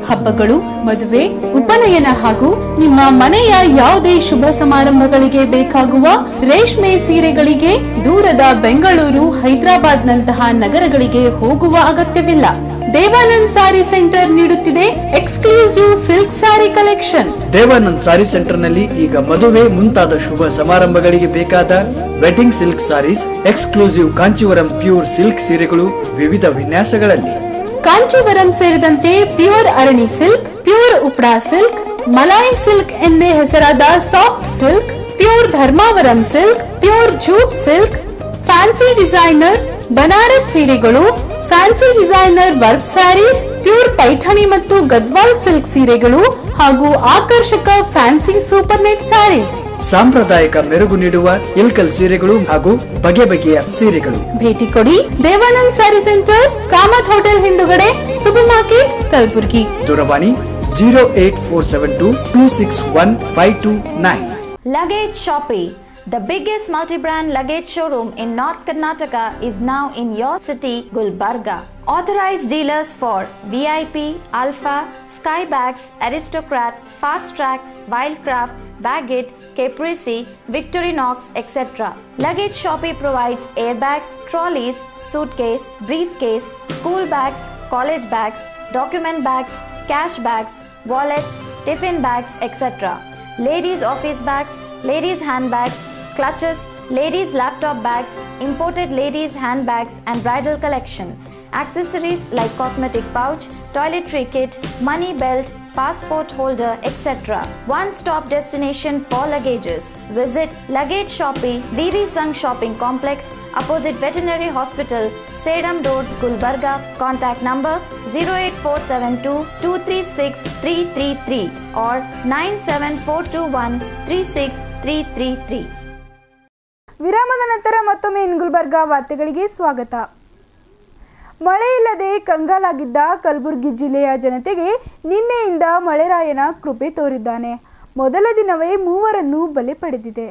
ಹಬ್ಬಗಳು ಮದುವೆ ಉಪನಯನ ಹಾಗೂ ನಿಮ್ಮ ಮನೆಯ ಯಾವುದೇ ಶುಭ ಸಮಾರಂಭಗಳಿಗೆ ಬೇಕಾಗುವ ರೇಷ್ಮೆ ಸೀರೆಗಳಿಗೆ ದೂರದ ಬೆಂಗಳೂರು ಹೈದರಾಬಾದ್ ನಂತಹ ನಗರಗಳಿಗೆ ಹೋಗುವ ಅಗತ್ಯವಿಲ್ಲ ದೇವಾನಂದ್ ಸಾರಿ ಸೆಂಟರ್ ನೀಡುತ್ತಿದೆ exclusive silk sari collection Devanand sari ಸೆಂಟರ್ನಲ್ಲಿ ಈಗ ಮದುವೆ ಮುಂತಾದ ಶುಭ ಸಮಾರಂಭಗಳಿಗೆ ಬೇಕಾದ wedding silk saris exclusive Kanchivaram pure silk ಸೀರೆಗಳು ವಿವಿಧ ವಿನ್ಯಾಸಗಳಲ್ಲಿ ಕಾಂಚೀವರಂ ಸೇರಿದಂತೆ pure Arani silk pure Uppada silk Malai silk ಎಂದೇ ಹೆಸರಾದ soft silk pure Dharmavaram silk pure jute silk fancy designer Banaras ಸೀರೆಗಳು fancy designer work saris pure Paithani ಮತ್ತು ಗದ್ವಾಲ್ ಸಿಲ್ಕ್ ಸೀರೆಗಳು ಹಾಗೂ ಆಕರ್ಷಕ ಫ್ಯಾನ್ಸಿ ಸೂಪರ್ ನೆಟ್ ಸ್ಯಾರೀಸ್ ಸಾಂಪ್ರದಾಯಿಕ ಮೆರುಗು ನೀಡುವ ಇಲ್ಕಲ್ ಸೀರೆಗಳು ಹಾಗೂ ಬಗೆ ಬಗೆಯ ಸೀರೆಗಳು ಭೇಟಿ ಕೊಡಿ ದೇವಾನಂದ್ ಸ್ಯಾರಿ ಸೆಂಟರ್ ಕಾಮತ್ ಹೋಟೆಲ್ ಹಿಂದುಗಡೆ ಸೂಪರ್ ಮಾರ್ಕೆಟ್ ಕಲಬುರ್ಗಿ ದೂರವಾಣಿ zero eight four seven two two six one five two nine Luggage Shoppe, the biggest multi-brand luggage showroom in North Karnataka is now in your city, Gulbarga. Authorized dealers for VIP, Alpha, Skybags, Aristocrat, Fast Track, Wildcraft, Baggett, Caprese, Victorinox, etc. Luggage Shoppe provides airbags, trolleys, suitcase, briefcase, school bags, college bags, document bags, cash bags, wallets, tiffin bags, etc ladies' office bags, ladies' handbags, clutches, ladies' laptop bags, imported ladies' handbags, and bridal collection. Accessories like cosmetic pouch, toiletry kit, money belt, passport holder, etc. One stop destination for luggages. Visit Luggage Shoppe, VV Sung Shopping Complex, opposite Veterinary Hospital, Sedam Road, Gulbarga. Contact number 08472 236 333 or 97421 36333. ವಿರಾಮದ ನಂತರ ಮತ್ತೊಮ್ಮೆ ಇನ್ ಗುಲ್ಬರ್ಗಾ ವಾರ್ತೆಗಳಿಗೆ ಸ್ವಾಗತ ಮಳೆ ಇಲ್ಲದೆ ಕಂಗಾಲಾಗಿದ್ದ ಕಲಬುರಗಿ ಜಿಲ್ಲೆಯ ಜನತೆಗೆ ನಿನ್ನೆಯಿಂದ ಮಳೆರಾಯನ ಕೃಪೆ ತೋರಿದ್ದಾನೆ ಮೊದಲ ದಿನವೇ ಮೂವರನ್ನು ಬಲಿ ಪಡೆದಿದೆ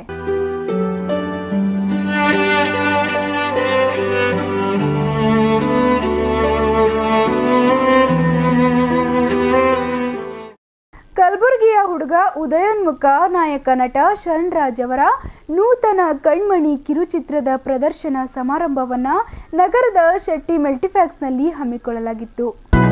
ಕಲಬುರಗಿಯ ಹುಡುಗ ಉದಯೋನ್ಮುಖ ನಾಯಕ ನಟ ಶರಣ್ ರಾಜ್ ಅವರ ನೂತನ ಕಣ್ಮಣಿ ಕಿರುಚಿತ್ರದ ಪ್ರದರ್ಶನ ಸಮಾರಂಭವನ್ನ ನಗರದ ಶೆಟ್ಟಿ ಮಲ್ಟಿಫ್ಯಾಕ್ಸ್ನಲ್ಲಿ ಹಮ್ಮಿಕೊಳ್ಳಲಾಗಿತ್ತು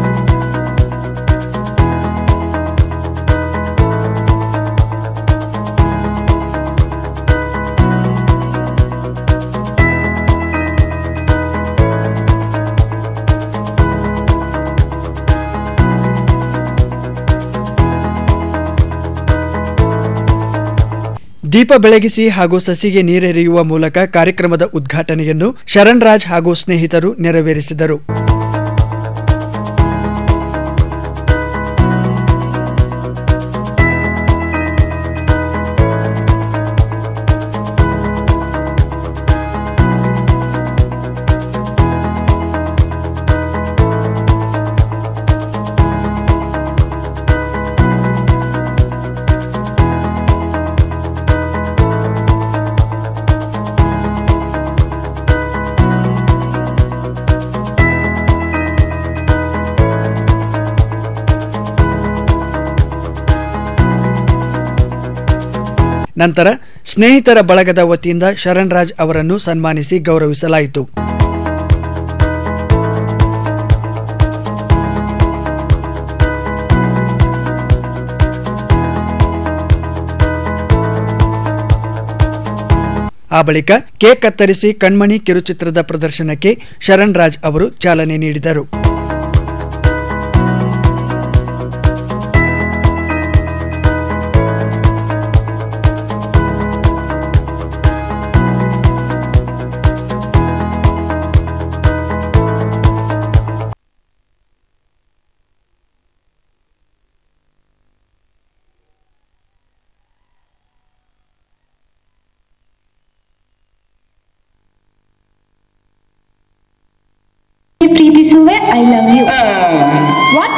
ದೀಪ ಬೆಳಗಿಸಿ ಹಾಗೂ ಸಸಿಗೆ ನೀರೆರೆಯುವ ಮೂಲಕ ಕಾರ್ಯಕ್ರಮದ ಉದ್ಘಾಟನೆಯನ್ನು ಶರಣ್ ರಾಜ್ ಹಾಗೂ ಸ್ನೇಹಿತರು ನೆರವೇರಿಸಿದರು ನಂತರ ಸ್ನೇಹಿತರ ಬಳಗದ ವತಿಯಿಂದ ಶರಣ್ ರಾಜ್ ಅವರನ್ನು ಸನ್ಮಾನಿಸಿ ಗೌರವಿಸಲಾಯಿತು ಆ ಬಳಿಕ ಕೇಕ್ ಕತ್ತರಿಸಿ ಕಣ್ಮಣಿ ಕಿರುಚಿತ್ರದ ಪ್ರದರ್ಶನಕ್ಕೆ ಶರಣ್ ರಾಜ್ ಅವರು ಚಾಲನೆ ನೀಡಿದರು ಪ್ರೀತಿಸುವೆ ಐ ಲವ್ ಯು ವಾಟ್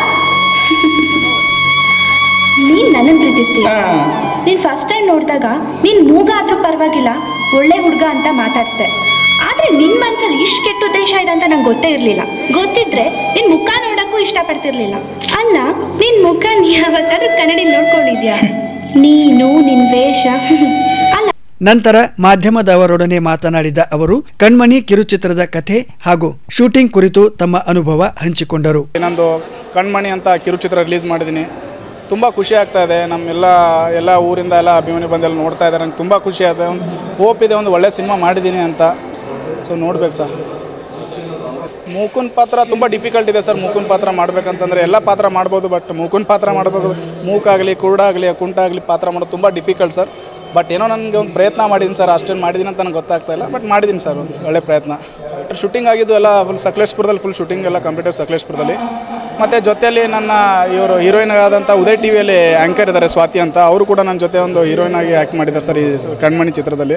ನೀನ್ ನನ್ನನ್ನು ಪ್ರೀತಿಸ್ತೀಯ ನೀನ್ ಫಸ್ಟ್ ಟೈಮ್ ನೋಡಿದಾಗ ನೀನ್ ಮೂಗ ಆದ್ರೂ ಪರವಾಗಿಲ್ಲ ಒಳ್ಳೆ ಹುಡುಗ ಅಂತ ಮಾತಾಡ್ಸ್ದೆ ಆದ್ರೆ ನಿನ್ ಮನ್ಸಲ್ಲಿ ಇಷ್ಟು ಕೆಟ್ಟ ಉದ್ದೇಶ ಇದೆ ಅಂತ ನಂಗೆ ಗೊತ್ತೇ ಇರ್ಲಿಲ್ಲ ಗೊತ್ತಿದ್ರೆ ನಿನ್ ಮುಖ ನೋಡಕ್ಕೂ ಇಷ್ಟಪಡ್ತಿರ್ಲಿಲ್ಲ ಅಲ್ಲ ನಿನ್ ಮುಖ ನೀ ಯಾವತ್ತಾದ್ರೂ ಕನ್ನಡಿ ನೋಡ್ಕೊಂಡಿದ್ಯಾ ನೀನು ನಿನ್ ವೇಷ ಅಲ್ಲ ನಂತರ ಮಾಧ್ಯಮದವರೊಡನೆ ಮಾತನಾಡಿದ ಅವರು ಕಣ್ಮಣಿ ಕಿರುಚಿತ್ರದ ಕಥೆ ಹಾಗೂ ಶೂಟಿಂಗ್ ಕುರಿತು ತಮ್ಮ ಅನುಭವ ಹಂಚಿಕೊಂಡರು ನಂದು ಕಣ್ಮಣಿ ಅಂತ ಕಿರುಚಿತ್ರ ರಿಲೀಸ್ ಮಾಡಿದ್ದೀನಿ ತುಂಬ ಖುಷಿ ಆಗ್ತಾ ಇದೆ ನಮ್ಮೆಲ್ಲ ಎಲ್ಲ ಊರಿಂದ ಎಲ್ಲ ಅಭಿಮಾನಿ ಬಂದೆಲ್ಲ ನೋಡ್ತಾ ಇದ್ದಾರೆ ನಂಗೆ ತುಂಬ ಖುಷಿ ಆಗ್ತದೆ ಒಂದು ಹೋಪ್ ಇದೆ ಒಂದು ಒಳ್ಳೆ ಸಿನಿಮಾ ಮಾಡಿದ್ದೀನಿ ಅಂತ ಸೊ ನೋಡ್ಬೇಕು ಸರ್ ಮೂಕುನ್ ಪಾತ್ರ ತುಂಬ ಡಿಫಿಕಲ್ಟ್ ಇದೆ ಸರ್ ಮೂಕುನ್ ಪಾತ್ರ ಮಾಡ್ಬೇಕಂತಂದರೆ ಎಲ್ಲ ಪಾತ್ರ ಮಾಡ್ಬೋದು ಬಟ್ ಮೂಕುನ್ ಪಾತ್ರ ಮಾಡಬೇಕು ಮೂಕಾಗಲಿ ಕುರುಡಾಗಲಿ ಕುಂಟಾಗಲಿ ಪಾತ್ರ ಮಾಡೋದು ತುಂಬ ಡಿಫಿಕಲ್ಟ್ ಸರ್ ಬಟ್ ಏನೋ ನನಗೆ ಒಂದು ಪ್ರಯತ್ನ ಮಾಡಿದ್ದೀನಿ ಸರ್ ಅಷ್ಟೇನು ಮಾಡಿದ್ದೀನಿ ಅಂತ ನನಗೆ ಗೊತ್ತಾಗ್ತಾ ಇಲ್ಲ ಬಟ್ ಮಾಡಿದ್ದೀನಿ ಸರ್ ಒಂದು ಒಳ್ಳೆ ಪ್ರಯತ್ನ ಶೂಟಿಂಗ್ ಆಗಿದ್ದು ಎಲ್ಲ ಫುಲ್ ಸಕಲೇಶ್ಪುರದಲ್ಲಿ ಫುಲ್ ಶೂಟಿಂಗ್ ಎಲ್ಲ ಕಂಪ್ಲೀಟ್ ಸಕಲೇಶ್ಪುರದಲ್ಲಿ ಮತ್ತು ಜೊತೆಯಲ್ಲಿ ನನ್ನ ಇವರು ಹೀರೋಯಿನ್ ಆದಂಥ ಉದಯ್ ಟಿ ವಿಯಲ್ಲಿ ಆ್ಯಂಕರ್ ಇದ್ದಾರೆ ಸ್ವಾತಿ ಅಂತ ಅವರು ಕೂಡ ನನ್ನ ಜೊತೆ ಒಂದು ಹೀರೋಯಿನ್ ಆಗಿ ಆ್ಯಕ್ಟ್ ಮಾಡಿದ್ದಾರೆ ಸರ್ ಈ ಸ- ಕಣ್ಮಣಿ ಚಿತ್ರದಲ್ಲಿ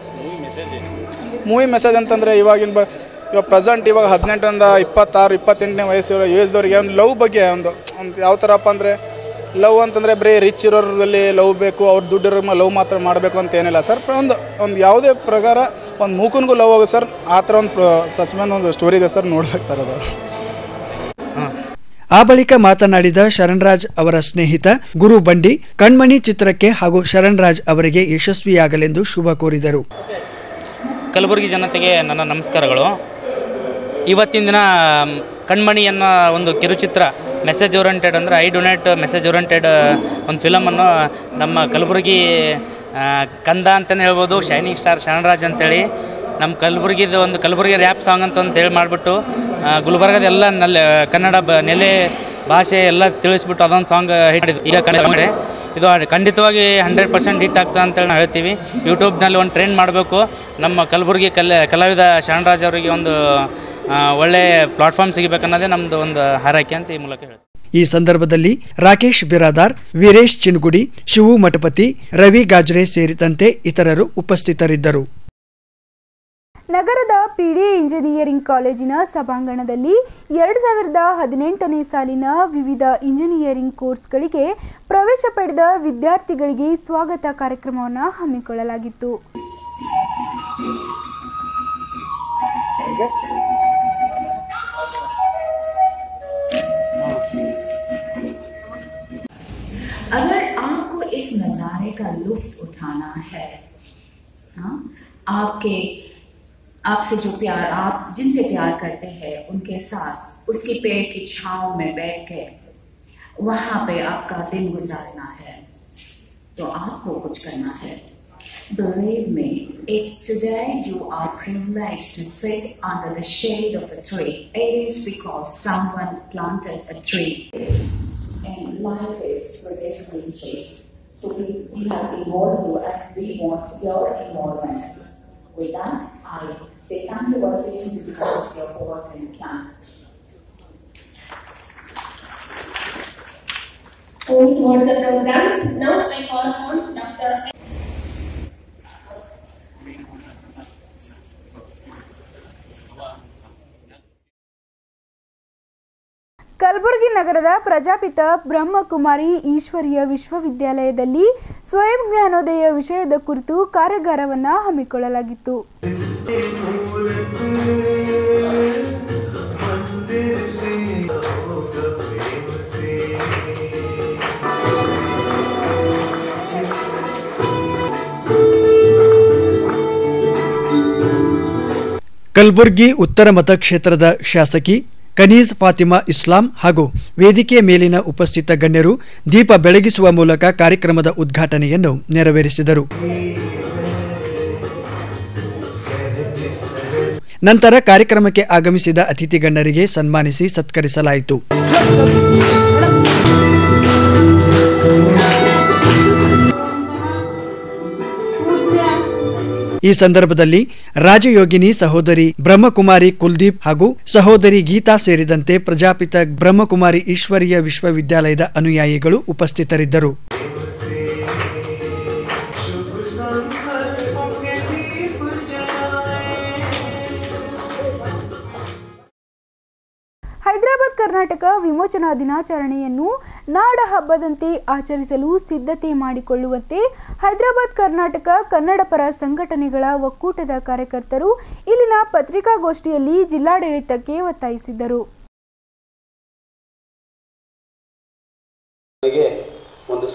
ಮೂವಿ ಮೆಸೇಜ್ ಅಂತಂದರೆ ಇವಾಗಿನ ಬ ಇವಾಗ ಪ್ರೆಸೆಂಟ್ ಇವಾಗ ಹದಿನೆಂಟರಿಂದ ಇಪ್ಪತ್ತಾರು ಇಪ್ಪತ್ತೆಂಟನೇ ವಯಸ್ಸು ಏಜ್ದವ್ರಿಗೆ ಒಂದು ಲವ್ ಬಗ್ಗೆ ಒಂದು ಒಂದು ಯಾವ ಥರಪ್ಪ ಅಂದರೆ ಲವ್ ಅಂತಂದರೆ ಬರೀ ರಿಚ್ ಇರೋರಲ್ಲಿ ಲವ್ ಬೇಕು ಅವ್ರು ದುಡ್ಡಿರೋ ಲವ್ ಮಾತ್ರ ಮಾಡಬೇಕು ಅಂತ ಏನಿಲ್ಲ ಸರ್ ಒಂದು ಒಂದು ಯಾವುದೇ ಪ್ರಕಾರ ಒಂದು ಮೂಕನ್ಗೂ ಲವ್ ಹೋಗುತ್ತೆ ಸರ್ ಆ ಥರ ಒಂದು ಸಸ್ಪೆನ್ ಒಂದು ಸ್ಟೋರಿ ಇದೆ ಸರ್ ನೋಡ್ಬೇಕು ಸರ್ ಅದು ಆ ಬಳಿಕ ಮಾತನಾಡಿದ ಶರಣ್ರಾಜ್ ಅವರ ಸ್ನೇಹಿತ ಗುರು ಬಂಡಿ ಕಣ್ಮಣಿ ಚಿತ್ರಕ್ಕೆ ಹಾಗೂ ಶರಣ್ರಾಜ್ ಅವರಿಗೆ ಯಶಸ್ವಿಯಾಗಲೆಂದು ಶುಭ ಕೋರಿದರು ಕಲಬುರಗಿ ಜನತೆಗೆ ನನ್ನ ನಮಸ್ಕಾರಗಳು ಇವತ್ತಿನ ದಿನ ಮ್, ಕಣ್ಮಣಿ ಅನ್ನೋ ಒಂದು ಕಿರುಚಿತ್ರ ಮೆಸೇಜ್ ಓರಿಯೆಂಟೆಡ್ ಅಂದರೆ ಐ ಡೊನೇಟ್ ಮೆಸೇಜ್ ಓರಿಯೆಂಟೆಡ್ ಒಂದು ಫಿಲಮನ್ನು ನಮ್ಮ ಕಲಬುರಗಿ ಆ, ಕಂದ ಅಂತಲೇ ಹೇಳ್ಬೋದು ಶೈನಿಂಗ್ ಸ್ಟಾರ್ ಶರಣರಾಜ್ ಅಂತೇಳಿ ನಮ್ಮ ಕಲಬುರಗಿದು ಒಂದು ಕಲಬುರಗಿ ರ್ಯಾಪ್ ಸಾಂಗ್ ಅಂತ ಒಂದು ಹೇಳಿ ಮಾಡಿಬಿಟ್ಟು ಗುಲ್ಬರ್ಗದ ಎಲ್ಲ ನಲ್ಲಿ ಕನ್ನಡ ಬ ನೆಲೆ ಭಾಷೆ ಎಲ್ಲ ತಿಳಿಸ್ಬಿಟ್ಟು ಅದೊಂದು ಸಾಂಗ್ ಹಿಟ್ ಮಾಡಿದ್ದು ಈಗ ಕನ್ನಡ ಇದು ಖಂಡಿತವಾಗಿ ಹಂಡ್ರೆಡ್ ಪರ್ಸೆಂಟ್ ಹಿಟ್ ಆಗ್ತದೆ ಅಂತೇಳಿ ನಾವು ಹೇಳ್ತೀವಿ ಯೂಟ್ಯೂಬ್ನಲ್ಲಿ ಒಂದು ಟ್ರೆಂಡ್ ಮಾಡಬೇಕು ನಮ್ಮ ಕಲಬುರಗಿ ಕಲೆ ಕಲಾವಿದ ಶರಣರಾಜ್ ಅವರಿಗೆ ಒಂದು ಆ, ಒಳ್ಳೆ ಪ್ಲಾಟ್ಫಾರ್ಮ್ ಸಿಗಬೇಕನ್ನೋದೇ ನಮ್ಮದು ಒಂದು ಹಾರೈಕೆ ಅಂತ ಈ ಮೂಲಕ ಹೇಳ್ತೀವಿ ಈ ಸಂದರ್ಭದಲ್ಲಿ ರಾಕೇಶ್ ಬಿರಾದಾರ್ ವೀರೇಶ್ ಚಿನ್ಗುಡಿ ಶಿವು ಮಠಪತಿ ರವಿ ಗಾಜ್ರೆ ಸೇರಿದಂತೆ ಇತರರು ಉಪಸ್ಥಿತರಿದ್ದರು ನಗರದ ಪಿಡಿಎ ಇಂಜಿನಿಯರಿಂಗ್ ಕಾಲೇಜಿನ ಸಭಾಂಗಣದಲ್ಲಿ ಎರಡು ಸಾವಿರದ ಹದಿನೆಂಟನೇ ಸಾಲಿನ ವಿವಿಧ ಇಂಜಿನಿಯರಿಂಗ್ ಕೋರ್ಸ್ಗಳಿಗೆ ಪ್ರವೇಶ ಪಡೆದ ವಿದ್ಯಾರ್ಥಿಗಳಿಗೆ ಸ್ವಾಗತ ಕಾರ್ಯಕ್ರಮವನ್ನು ಹಮ್ಮಿಕೊಳ್ಳಲಾಗಿತ್ತು अगर आपको इस नज़ारे का लुत्फ उठाना है हाँ, आपके आपसे जो प्यार आप जिनसे प्यार करते हैं उनके साथ उसकी पेड़ की छांव में बैठ के वहां पे आपका दिन गुजारना है तो आपको कुछ करना है Believe me, if today you are privileged to sit under the shade of a tree, it is because someone planted a tree. And life is for basically trees. So we, we have involved you and we want your involvement. With that, I say thank you once again to the Faculty of Arts and Camp. Moving toward the program, now I call upon Dr. Kalaburagi ನಗರದ ಪ್ರಜಾಪಿತ ಬ್ರಹ್ಮಕುಮಾರಿ ಈಶ್ವರೀಯ ವಿಶ್ವವಿದ್ಯಾಲಯದಲ್ಲಿ ಸ್ವಯಂ ಜ್ಞಾನೋದಯ ವಿಷಯದ ಕುರಿತು ಕಾರ್ಯಾಗಾರವನ್ನು ಹಮ್ಮಿಕೊಳ್ಳಲಾಗಿತ್ತು ಕಲಬುರ್ಗಿ ಉತ್ತರ ಮತಕ್ಷೇತ್ರದ ಶಾಸಕಿ ಕನೀಜ್ ಫಾತಿಮಾ ಇಸ್ಲಾಂ ಹಾಗೂ ವೇದಿಕೆ ಮೇಲಿನ ಉಪಸ್ಥಿತ ಗಣ್ಯರು ದೀಪ ಬೆಳಗಿಸುವ ಮೂಲಕ ಕಾರ್ಯಕ್ರಮದ ಉದ್ಘಾಟನೆಯನ್ನು ನೆರವೇರಿಸಿದರು ನಂತರ ಕಾರ್ಯಕ್ರಮಕ್ಕೆ ಆಗಮಿಸಿದ ಅತಿಥಿ ಗಣ್ಯರಿಗೆ ಸನ್ಮಾನಿಸಿ ಸತ್ಕರಿಸಲಾಯಿತು ಈ ಸಂದರ್ಭದಲ್ಲಿ ರಾಜಯೋಗಿನಿ ಸಹೋದರಿ ಬ್ರಹ್ಮಕುಮಾರಿ ಕುಲ್ದೀಪ್ ಹಾಗೂ ಸಹೋದರಿ ಗೀತಾ ಸೇರಿದಂತೆ ಪ್ರಜಾಪಿತ ಬ್ರಹ್ಮಕುಮಾರಿ ಈಶ್ವರೀಯ ವಿಶ್ವವಿದ್ಯಾಲಯದ ಅನುಯಾಯಿಗಳು ಉಪಸ್ಥಿತರಿದ್ದರು ಹೈದರಾಬಾದ್ ಕರ್ನಾಟಕ ವಿಮೋಚನಾ ದಿನಾಚರಣೆಯನ್ನು ನಾಡ ಹಬ್ಬದಂತೆ ಆಚರಿಸಲು ಸಿದ್ಧತೆ ಮಾಡಿಕೊಳ್ಳುವಂತೆ ಹೈದರಾಬಾದ್ ಕರ್ನಾಟಕ ಕನ್ನಡ ಪರ ಸಂಘಟನೆಗಳ ಒಕ್ಕೂಟದ ಕಾರ್ಯಕರ್ತರು ಇಲ್ಲಿನ ಪತ್ರಿಕಾಗೋಷ್ಠಿಯಲ್ಲಿ ಜಿಲ್ಲಾಡಳಿತಕ್ಕೆ ಒತ್ತಾಯಿಸಿದರು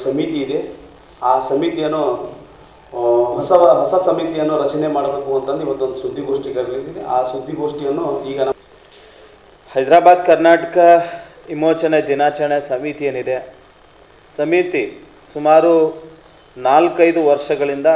ಸಮಿತಿ ಇದೆ ಆ ಸಮಿತಿಯನ್ನು ಆ, ಹೊಸ ಹೊಸ ಸಮಿತಿಯನ್ನು ರಚನೆ ಮಾಡಬೇಕು ಅಂತಂದು ಇವತ್ತೊಂದು ಸುದ್ದಿಗೋಷ್ಠಿ ಕರೆದಿದೆ ಆ ಸುದ್ದಿಗೋಷ್ಠಿಯನ್ನು ಈಗ ನಮ್ಮ ಹೈದರಾಬಾದ್ ಕರ್ನಾಟಕ ವಿಮೋಚನೆ ದಿನಾಚರಣೆ ಸಮಿತಿ ಏನಿದೆ ಸಮಿತಿ ಸುಮಾರು ನಾಲ್ಕೈದು ವರ್ಷಗಳಿಂದ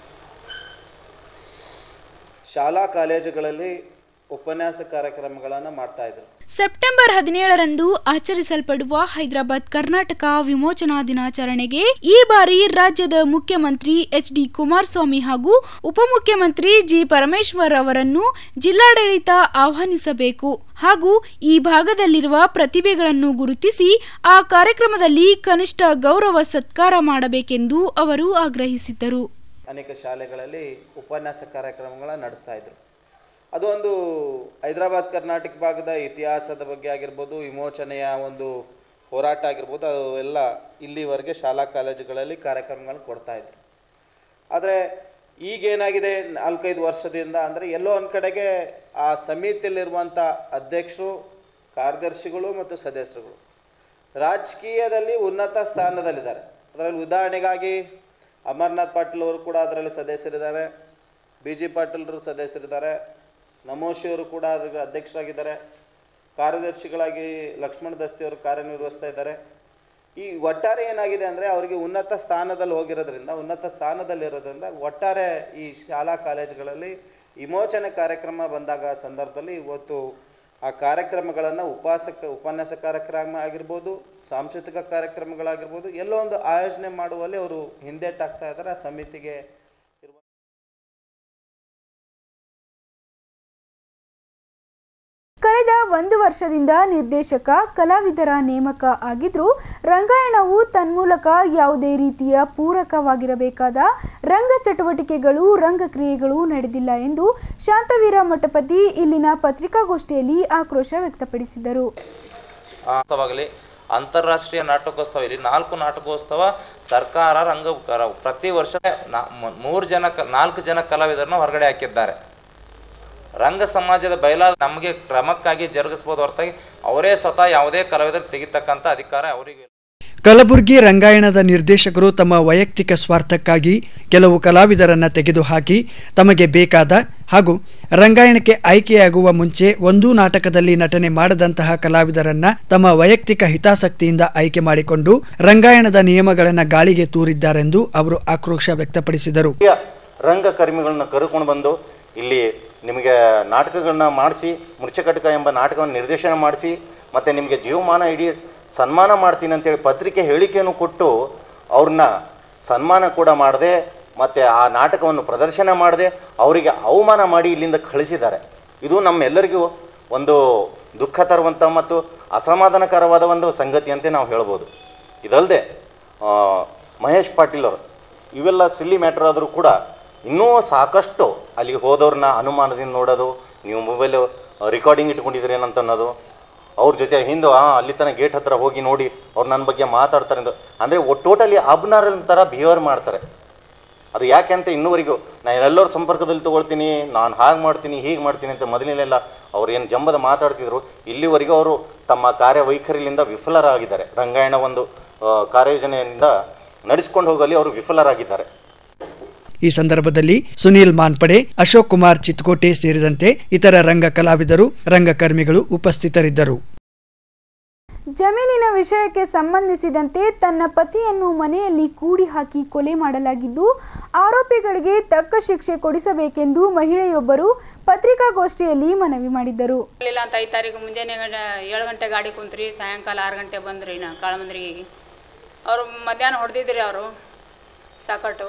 ಶಾಲಾ ಕಾಲೇಜುಗಳಲ್ಲಿ ಉಪನ್ಯಾಸ ಕಾರ್ಯಕ್ರಮಗಳನ್ನು ಮಾಡ್ತಾಯಿದ್ರು ಸೆಪ್ಟೆಂಬರ್ ಹದಿನೇಳರಂದು ಆಚರಿಸಲ್ಪಡುವ ಹೈದರಾಬಾದ್ ಕರ್ನಾಟಕ ವಿಮೋಚನಾ ದಿನಾಚರಣೆಗೆ ಈ ಬಾರಿ ರಾಜ್ಯದ ಮುಖ್ಯಮಂತ್ರಿ ಎಚ್ ಡಿ ಕುಮಾರಸ್ವಾಮಿ ಹಾಗೂ ಉಪಮುಖ್ಯಮಂತ್ರಿ ಜಿ ಪರಮೇಶ್ವರ್ ಅವರನ್ನು ಜಿಲ್ಲಾಡಳಿತ ಆಹ್ವಾನಿಸಬೇಕು ಹಾಗೂ ಈ ಭಾಗದಲ್ಲಿರುವ ಪ್ರತಿಭೆಗಳನ್ನು ಗುರುತಿಸಿ ಆ ಕಾರ್ಯಕ್ರಮದಲ್ಲಿ ಕನಿಷ್ಠ ಗೌರವ ಸತ್ಕಾರ ಮಾಡಬೇಕೆಂದು ಅವರು ಆಗ್ರಹಿಸಿದ್ದರು ಅನೇಕ ಶಾಲೆಗಳಲ್ಲಿ ಉಪನ್ಯಾಸ ಕಾರ್ಯಕ್ರಮಗಳನ್ನು ನಡೆಸ್ತಾ ಇದ್ರು ಅದು ಒಂದು ಹೈದರಾಬಾದ್ ಕರ್ನಾಟಕ ಭಾಗದ ಇತಿಹಾಸದ ಬಗ್ಗೆ ಆಗಿರ್ಬೋದು ವಿಮೋಚನೆಯ ಒಂದು ಹೋರಾಟ ಆಗಿರ್ಬೋದು ಅದು ಎಲ್ಲ ಇಲ್ಲಿವರೆಗೆ ಶಾಲಾ ಕಾಲೇಜುಗಳಲ್ಲಿ ಕಾರ್ಯಕ್ರಮಗಳನ್ನು ಕೊಡ್ತಾ ಇದ್ರು ಆದರೆ ಈಗೇನಾಗಿದೆ ನಾಲ್ಕೈದು ವರ್ಷದಿಂದ ಅಂದರೆ ಎಲ್ಲೋ ಒಂದು ಕಡೆಗೆ ಆ ಸಮಿತಿಯಲ್ಲಿರುವಂಥ ಅಧ್ಯಕ್ಷರು ಕಾರ್ಯದರ್ಶಿಗಳು ಮತ್ತು ಸದಸ್ಯರುಗಳು ರಾಜಕೀಯದಲ್ಲಿ ಉನ್ನತ ಸ್ಥಾನದಲ್ಲಿದ್ದಾರೆ ಅದರಲ್ಲಿ ಉದಾಹರಣೆಗಾಗಿ ಅಮರ್ನಾಥ್ ಪಾಟೀಲ್ ಅವರು ಕೂಡ ಅದರಲ್ಲಿ ಸದಸ್ಯರಿದ್ದಾರೆ ಬಿ ಜಿ ಪಾಟೀಲ್ರು ಸದಸ್ಯರಿದ್ದಾರೆ ನಮೋಶಿ ಅವರು ಕೂಡ ಅದಕ್ಕೆ ಅಧ್ಯಕ್ಷರಾಗಿದ್ದಾರೆ ಕಾರ್ಯದರ್ಶಿಗಳಾಗಿ ಲಕ್ಷ್ಮಣ ದಸ್ತಿ ಅವರು ಕಾರ್ಯನಿರ್ವಹಿಸ್ತಾ ಇದ್ದಾರೆ ಈ ಒಟ್ಟಾರೆ ಏನಾಗಿದೆ ಅಂದರೆ ಅವರಿಗೆ ಉನ್ನತ ಸ್ಥಾನದಲ್ಲಿ ಹೋಗಿರೋದ್ರಿಂದ ಉನ್ನತ ಸ್ಥಾನದಲ್ಲಿರೋದ್ರಿಂದ ಒಟ್ಟಾರೆ ಈ ಶಾಲಾ ಕಾಲೇಜುಗಳಲ್ಲಿ ವಿಮೋಚನೆ ಕಾರ್ಯಕ್ರಮ ಬಂದಾಗ ಸಂದರ್ಭದಲ್ಲಿ ಇವತ್ತು ಆ ಕಾರ್ಯಕ್ರಮಗಳನ್ನು ಉಪವಾಸಕ ಉಪನ್ಯಾಸ ಕಾರ್ಯಕ್ರಮ ಆಗಿರ್ಬೋದು ಸಾಂಸ್ಕೃತಿಕ ಕಾರ್ಯಕ್ರಮಗಳಾಗಿರ್ಬೋದು ಎಲ್ಲೋ ಒಂದು ಆಯೋಜನೆ ಮಾಡುವಲ್ಲಿ ಅವರು ಹಿಂದೇಟಾಗ್ತಾ ಇದ್ದಾರೆ ಆ ಸಮಿತಿಗೆ ಕಳೆದ ಒಂದು ವರ್ಷದಿಂದ ನಿರ್ದೇಶಕ ಕಲಾವಿದರ ನೇಮಕ ಆಗಿದ್ರೂ ರಂಗಾಯಣವು ತನ್ಮೂಲಕ ಯಾವುದೇ ರೀತಿಯ ಪೂರಕವಾಗಿರಬೇಕಾದ ರಂಗ ಚಟುವಟಿಕೆಗಳು ರಂಗಕ್ರಿಯೆಗಳು ನಡೆದಿಲ್ಲ ಎಂದು ಶಾಂತವೀರ ಮಠಪತಿ ಇಲ್ಲಿನ ಪತ್ರಿಕಾಗೋಷ್ಠಿಯಲ್ಲಿ ಆಕ್ರೋಶ ವ್ಯಕ್ತಪಡಿಸಿದರು ವಾಸ್ತವಾಗಲಿ ಅಂತಾರಾಷ್ಟ್ರೀಯ ನಾಟಕೋತ್ಸವ ಇಲ್ಲಿ ನಾಲ್ಕು ನಾಟಕೋತ್ಸವ ಸರ್ಕಾರ ರಂಗ ರ- ಪ್ರತಿ ವರ್ಷ ನಾ- ಮ- ಮೂರು ಜನ ಕ- ನಾಲ್ಕು ಜನ ಕಲಾವಿದರನ್ನ ಹೊರಗಡೆ ಹಾಕಿದ್ದಾರೆ ರಂಗ ಸಮಾಜದ ಬಯಲ ನಮಗೆ ಕ್ರಮಕ್ಕಾಗಿ ಜರುಗಿಸ್ಬೋದು ಹೊರತಾಗಿ ಅವರೇ ಸ್ವತಃ ಯಾವುದೇ ಕಲಾವಿದರು ತೆಗಿತಕ್ಕಂಥ ಅಧಿಕಾರ ಅವರಿಗೆ ಕಲಬುರಗಿ ರಂಗಾಯಣದ ನಿರ್ದೇಶಕರು ತಮ್ಮ ವೈಯಕ್ತಿಕ ಸ್ವಾರ್ಥಕ್ಕಾಗಿ ಕೆಲವು ಕಲಾವಿದರನ್ನ ತೆಗೆದುಹಾಕಿ ತಮಗೆ ಬೇಕಾದ ಹಾಗೂ ರಂಗಾಯಣಕ್ಕೆ ಆಯ್ಕೆಯಾಗುವ ಮುಂಚೆ ಒಂದೂ ನಾಟಕದಲ್ಲಿ ನಟನೆ ಮಾಡದಂತಹ ಕಲಾವಿದರನ್ನ ತಮ್ಮ ವೈಯಕ್ತಿಕ ಹಿತಾಸಕ್ತಿಯಿಂದ ಆಯ್ಕೆ ಮಾಡಿಕೊಂಡು ರಂಗಾಯಣದ ನಿಯಮಗಳನ್ನು ಗಾಳಿಗೆ ತೂರಿದ್ದಾರೆಂದು ಅವರು ಆಕ್ರೋಶ ವ್ಯಕ್ತಪಡಿಸಿದರು ರಂಗಕರ್ಮಿಗಳನ್ನ ಕರೆದುಕೊಂಡು ಬಂದು ಇಲ್ಲಿ ನಿಮಗೆ ನಾಟಕಗಳನ್ನ ಮಾಡಿಸಿ ಮೃಚ್ಛಕಟಕ ಎಂಬ ನಾಟಕವನ್ನು ನಿರ್ದೇಶನ ಮಾಡಿಸಿ ಮತ್ತು ನಿಮಗೆ ಜೀವಮಾನ ಇಡೀ ಸನ್ಮಾನ ಮಾಡ್ತೀನಿ ಅಂತೇಳಿ ಪತ್ರಿಕೆ ಹೇಳಿಕೆಯನ್ನು ಕೊಟ್ಟು ಅವ್ರನ್ನ ಸನ್ಮಾನ ಕೂಡ ಮಾಡದೆ ಮತ್ತು ಆ ನಾಟಕವನ್ನು ಪ್ರದರ್ಶನ ಮಾಡದೆ ಅವರಿಗೆ ಅವಮಾನ ಮಾಡಿ ಇಲ್ಲಿಂದ ಕಳಿಸಿದ್ದಾರೆ ಇದು ನಮ್ಮೆಲ್ಲರಿಗೂ ಒಂದು ದುಃಖ ತರುವಂಥ ಮತ್ತು ಅಸಮಾಧಾನಕರವಾದ ಒಂದು ಸಂಗತಿ ಅಂತ ನಾವು ಹೇಳ್ಬೋದು ಇದಲ್ಲದೆ ಮಹೇಶ್ ಪಾಟೀಲ್ ಅವರು ಇವೆಲ್ಲ ಸಿಲ್ಲಿ ಮ್ಯಾಟ್ರ್ ಆದರೂ ಕೂಡ ಇನ್ನೂ ಸಾಕಷ್ಟು ಅಲ್ಲಿಗೆ ಹೋದವ್ರನ್ನ ಅನುಮಾನದಿಂದ ನೋಡೋದು ನೀವು ಮೊಬೈಲು ರೆಕಾರ್ಡಿಂಗ್ ಇಟ್ಕೊಂಡಿದ್ದೀರಿ ಏನಂತ ಅನ್ನೋದು ಅವ್ರ ಜೊತೆ ಹಿಂದೆ ಆ ಅಲ್ಲಿ ತನಕ ಗೇಟ್ ಹತ್ರ ಹೋಗಿ ನೋಡಿ ಅವ್ರು ನನ್ನ ಬಗ್ಗೆ ಮಾತಾಡ್ತಾರೆ ಅಂತ ಅಂದರೆ ಟೋಟಲಿ ಅಬ್ನಾರಲ್ ಥರ ಬಿಹೇವ್ ಮಾಡ್ತಾರೆ ಅದು ಯಾಕೆ ಅಂತ ಇನ್ನೂವರೆಗೂ ನಾನು ಎಲ್ಲರ ಸಂಪರ್ಕದಲ್ಲಿ ತೊಗೊಳ್ತೀನಿ ನಾನು ಹಾಗೆ ಮಾಡ್ತೀನಿ ಹೀಗೆ ಮಾಡ್ತೀನಿ ಅಂತ ಮೊದಲಿನೆಲ್ಲ ಅವ್ರು ಏನು ಜಂಬದ ಮಾತಾಡ್ತಿದ್ರು ಇಲ್ಲಿವರೆಗೂ ಅವರು ತಮ್ಮ ಕಾರ್ಯವೈಖರಿಯಿಂದ ವಿಫಲರಾಗಿದ್ದಾರೆ ರಂಗಾಯಣ ಒಂದು ಆ, ಕಾರ್ಯಯೋಜನೆಯಿಂದ ನಡೆಸ್ಕೊಂಡು ಹೋಗಲಿ ಅವರು ವಿಫಲರಾಗಿದ್ದಾರೆ ಈ ಸಂದರ್ಭದಲ್ಲಿ ಸುನೀಲ್ ಮಾನ್ಪಡೆ ಅಶೋಕ್ ಕುಮಾರ್ ಚಿತ್ಕೋಟೆ ಸೇರಿದಂತೆ ಇತರ ರಂಗ ಕಲಾವಿದರು ರಂಗಕರ್ಮಿಗಳು ಉಪಸ್ಥಿತರಿದ್ದರು ಜಮೀನಿನ ವಿಷಯಕ್ಕೆ ಸಂಬಂಧಿಸಿದಂತೆ ತನ್ನ ಪತಿಯನ್ನು ಮನೆಯಲ್ಲಿ ಕೂಡಿ ಹಾಕಿ ಕೊಲೆ ಮಾಡಲಾಗಿದ್ದು ಆರೋಪಿಗಳಿಗೆ ತಕ್ಕ ಶಿಕ್ಷೆ ಕೊಡಿಸಬೇಕೆಂದು ಮಹಿಳೆಯೊಬ್ಬರು ಪತ್ರಿಕಾಗೋಷ್ಠಿಯಲ್ಲಿ ಮನವಿ ಮಾಡಿದ್ದರು ಇಲ್ಲ ಅಂತ ಐದು ತಾರೀಕು ಮುಂಜಾನೆ ಗಂಟೆ ಏಳು ಗಂಟೆ ಗಾಡಿ ಕುಂತ್ರಿ ಸಾಯಂಕಾಲ ಆರು ಗಂಟೆ ಬಂದ್ರಿ ನಾ ಕಾಳಮಂದ್ರಿಗೆ ಅವರು ಮಧ್ಯಾಹ್ನ ಹೊಡೆದಿದ್ರಿ ಅವರು ಸಾಕಟ್ಟು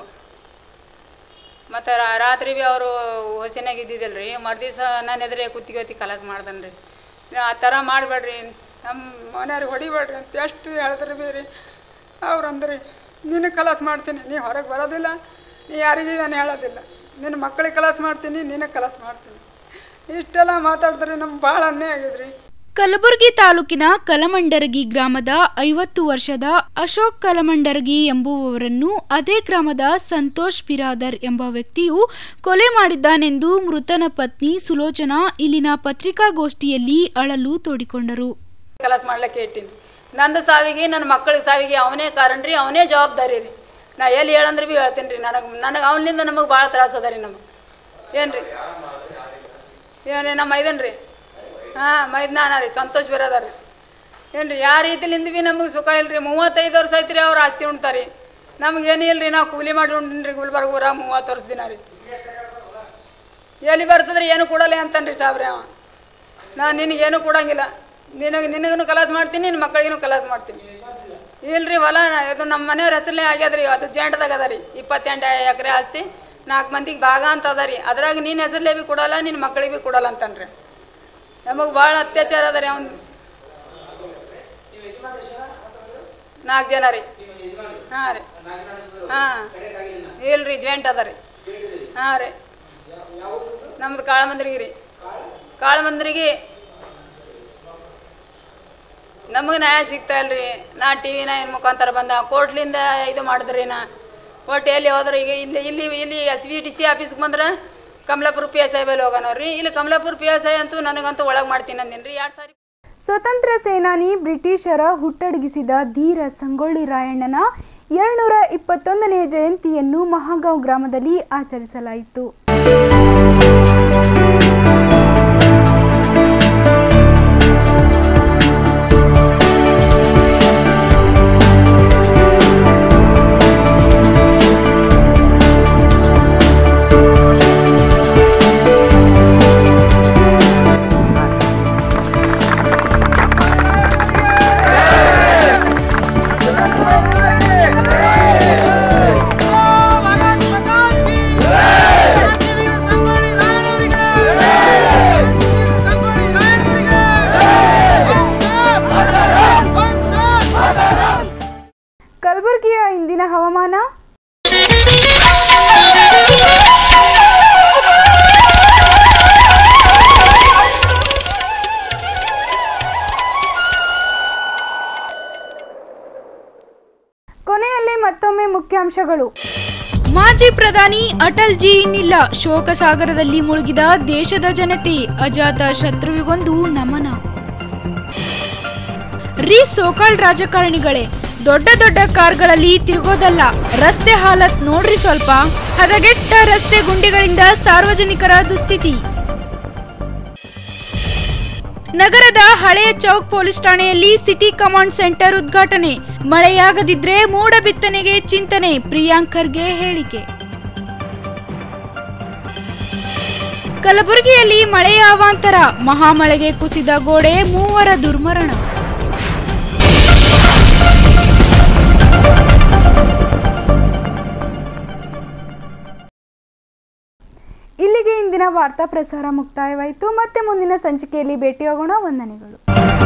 ಮತ್ತು ರಾತ್ರಿ ಭೀ ಅವರು ಹೊಸಿನಾಗ ಇದ್ದಿದ್ದಿಲ್ಲ ರೀ ಮರುದಿವ್ಸ ನಾನು ಎದುರೇ ಕುತ್ತಿಗೆ ಹೊತ್ತಿ ಕಲಾಸ ಮಾಡ್ದನ್ರಿ ನೀವು ಆ ಥರ ಮಾಡಬೇಡ್ರಿ ನಮ್ಮ ಮನೆಯವ್ರಿಗೆ ಹೊಡಿಬೇಡ್ರಿ ಅಂತ ಎಷ್ಟು ಹೇಳಿದ್ರಿ ಭೀ ರೀ ಅವ್ರು ಅಂದ್ರಿ ನೀನು ಕಲಾಸ ಮಾಡ್ತೀನಿ ನೀ ಹೊರಗೆ ಬರೋದಿಲ್ಲ ನೀ ಯಾರಿಗೂ ನಾನು ಹೇಳೋದಿಲ್ಲ ನಿನ್ನ ಮಕ್ಕಳಿಗೆ ಕಲಾಸ ಮಾಡ್ತೀನಿ ನೀನು ಕಲಾಸ ಮಾಡ್ತೀನಿ ಇಷ್ಟೆಲ್ಲ ಮಾತಾಡಿದ್ರೆ ನಮ್ಗೆ ಭಾಳ ಅನ್ಯಾಯ ಆಗಿದ್ರಿ ಕಲಬುರಗಿ ತಾಲೂಕಿನ ಕಲಮಂಡರಗಿ ಗ್ರಾಮದ ಐವತ್ತು ವರ್ಷದ ಅಶೋಕ್ ಕಲಮಂಡರಗಿ ಎಂಬುವವರನ್ನು ಅದೇ ಗ್ರಾಮದ ಸಂತೋಷ್ ಬಿರಾದರ್ ಎಂಬ ವ್ಯಕ್ತಿಯು ಕೊಲೆ ಮಾಡಿದ್ದಾನೆಂದು ಮೃತನ ಪತ್ನಿ ಸುಲೋಚನಾ ಇಲ್ಲಿನ ಪತ್ರಿಕಾಗೋಷ್ಠಿಯಲ್ಲಿ ಅಳಲು ತೋಡಿಕೊಂಡರು ಕಲಾಸ ಮಾಡ್ಲಿಕ್ಕೆ ಇಟ್ಟಿನಿ ನಂದು ಸಾವಿಗೆ ನನ್ನ ಮಕ್ಕಳ ಸಾವಿಗೆ ಅವನೇ ಕಾರಣ ರೀ ಅವನೇ ಜವಾಬ್ದಾರಿ ರೀ ನಾ ಎಲ್ಲಿ ಹೇಳಂದ್ರೆ ಭೀ ಹೇಳ್ತೀನಿ ರೀ ನನಗೆ ನನಗೆ ಅವನಿಂದ ನಮಗೆ ಭಾಳ ತ್ರಾಸ ಅದ ರೀ ನಮಗೆ ಏನು ರೀ ಏನು ರೀ ನಮ್ಮ ಮೈದನ್ ರೀ ಹಾಂ ಮೈದನ ರೀ ಸಂತೋಷ್ ಬೇರೆ ಅದ ರೀ ಏನು ರೀ ಯಾವ ರೀತಿಲಿಂದ ಭೀ ನಮಗೆ ಸುಖ ಇಲ್ಲ ರೀ ಮೂವತ್ತೈದು ವರ್ಷ ಐತ್ರಿ ಅವ್ರು ಆಸ್ತಿ ಉಣ್ತಾರೆ ನಮ್ಗೆ ಏನು ಇಲ್ಲ ರೀ ನಾವು ಕೂಲಿ ಮಾಡಿ ಉಂಡಿನಿ ರೀ ಗುಲ್ಬರ್ಗ ಊರಾಗ ಮೂವತ್ತು ವರ್ಷ ದಿನ ರೀ ಎಲ್ಲಿ ಬರ್ತದ್ರಿ ಏನು ಕೊಡಲ್ಲ ಅಂತಾನ್ರಿ ಸಾಬ್ರೆ ಅವ ನಾನು ನಿನಗೇನು ಕೊಡಂಗಿಲ್ಲ ನಿನಗೆ ನಿನಗೂ ಕಲಾಸ ಮಾಡ್ತೀನಿ ನಿನ್ನ ಮಕ್ಕಳಿಗೂ ಕಲಾಸ ಮಾಡ್ತೀನಿ ಇಲ್ರಿ ಹೊಲ ನಾ- ಇದು ನಮ್ಮ ಮನೆಯವ್ರ ಹೆಸರಲ್ಲೇ ಆಗ್ಯದ ರೀ ಅದು ಜೇಂಟದಾಗ ಅದ ರೀ ಇಪ್ಪತ್ತೆಂಟು ಎಕರೆ ಆಸ್ತಿ ನಾಲ್ಕು ಮಂದಿಗೆ ಭಾಗ ಅಂತ ಅದ ರೀ ಅದ್ರಾಗ ನಿನ್ನ ಹೆಸರಲ್ಲೇ ಭೀ ಕೊಡಲ್ಲ ನಿನ್ನ ಮಕ್ಕಳಿಗೆ ಭೀ ಕೊಡಲ್ಲ ಅಂತಾನ್ರಿ ನಮಗೆ ಭಾಳ ಅತ್ಯಾಚಾರ ಅದ ರೀ ಅವ್ನು ನಾಲ್ಕು ಜನ ರೀ ಹಾಂ ರೀ ಹಾಂ ಇಲ್ರಿ ಜಾಯಿಂಟ್ ಅದ ರೀ ಹಾಂ ರೀ ನಮ್ದು ಕಾಳಮಂದ್ರಿಗೆ ರೀ ಕಾಳಮಂದ್ರಿಗೆ ನಮಗೆ ನ್ಯಾಯ ಸಿಗ್ತಾ ಇಲ್ರಿ ನಾ ಟಿ ವಿ ನೈನ್ ಮುಖಾಂತರ ಬಂದ ಕೋರ್ಟ್ಲಿಂದ ಇದು ಮಾಡಿದ್ರಿ ನಾ ಒಟ್ಟು ಎಲ್ಲಿ ಹೋದ್ರೆ ಈಗ ಇಲ್ಲಿ ಇಲ್ಲಿ ಇಲ್ಲಿ ಎಸ್ ಬಿ ಟಿ ಸಿ ಆಫೀಸ್ಗೆ ಬಂದ್ರೆ ಕಮಲಾಪುರ ಪಿ ಎಸ್ ಐ ಬಲ್ಲಿ ಹೋಗೋನವ್ರಿ ಇಲ್ಲಿ ಕಮಲಾಪುರ ಪಿ ಎಸ್ ಐ ಅಂತೂ ನನಗಂತೂ ಒಳಗೆ ಮಾಡ್ತೀನಿ ಅಂದಿನಿ ರೀ ಎರಡು ಸಾರಿ ಸ್ವತಂತ್ರ ಸೇನಾನಿ ಬ್ರಿಟಿಷರ ಹುಟ್ಟಡಗಿಸಿದ ಧೀರ ಸಂಗೊಳ್ಳಿ ರಾಯಣ್ಣನ ಎರಡುನೂರ ಇಪ್ಪತ್ತೊಂದನೇ ಜಯಂತಿಯನ್ನು ಮಹಾಗಾಂವ್ ಗ್ರಾಮದಲ್ಲಿ ಆಚರಿಸಲಾಯಿತು ಕಲಬುರಗಿಯ ಇಂದಿನ ಹವಾಮಾನ ಕೊನೆಯಲ್ಲಿ ಮತ್ತೊಮ್ಮೆ ಮುಖ್ಯಾಂಶಗಳು ಮಾಜಿ ಪ್ರಧಾನಿ ಅಟಲ್ ಜಿ ಇನ್ನಿಲ್ಲ ಶೋಕ ಸಾಗರದಲ್ಲಿ ಮುಳುಗಿದ ದೇಶದ ಜನತೆ ಅಜಾತ ಶತ್ರುವಿಗೊಂದು ನಮನ ರೀ ಸೋಕಾಳ್ ರಾಜಕಾರಣಿಗಳೇ ದೊಡ್ಡ ದೊಡ್ಡ ಕಾರ್ಗಳಲ್ಲಿ ತಿರುಗೋದಲ್ಲ ರಸ್ತೆ ಹಾಲತ್ ನೋಡ್ರಿ ಸ್ವಲ್ಪ ಹದಗೆಟ್ಟ ರಸ್ತೆ ಗುಂಡಿಗಳಿಂದ ಸಾರ್ವಜನಿಕರ ದುಸ್ಥಿತಿ ನಗರದ ಹಳೆಯ ಚೌಕ್ ಪೊಲೀಸ್ ಠಾಣೆಯಲ್ಲಿ ಸಿಟಿ ಕಮಾಂಡ್ ಸೆಂಟರ್ ಉದ್ಘಾಟನೆ ಮಳೆಯಾಗದಿದ್ರೆ ಮೋಡ ಬಿತ್ತನೆಗೆ ಚಿಂತನೆ ಪ್ರಿಯಾಂಕ್ ಖರ್ಗೆ ಹೇಳಿಕೆ ಕಲಬುರಗಿಯಲ್ಲಿ ಮಳೆಯ ಅವಾಂತರ ಮಹಾಮಳೆಗೆ ಕುಸಿದ ಗೋಡೆ ಮೂವರ ದುರ್ಮರಣ ಇಲ್ಲಿಗೆ ಇಂದಿನ ವಾರ್ತಾ ಪ್ರಸಾರ ಮುಕ್ತಾಯವಾಯಿತು ಮತ್ತೆ ಮುಂದಿನ ಸಂಚಿಕೆಯಲ್ಲಿ ಭೇಟಿಯಾಗೋಣ ವಂದನೆಗಳು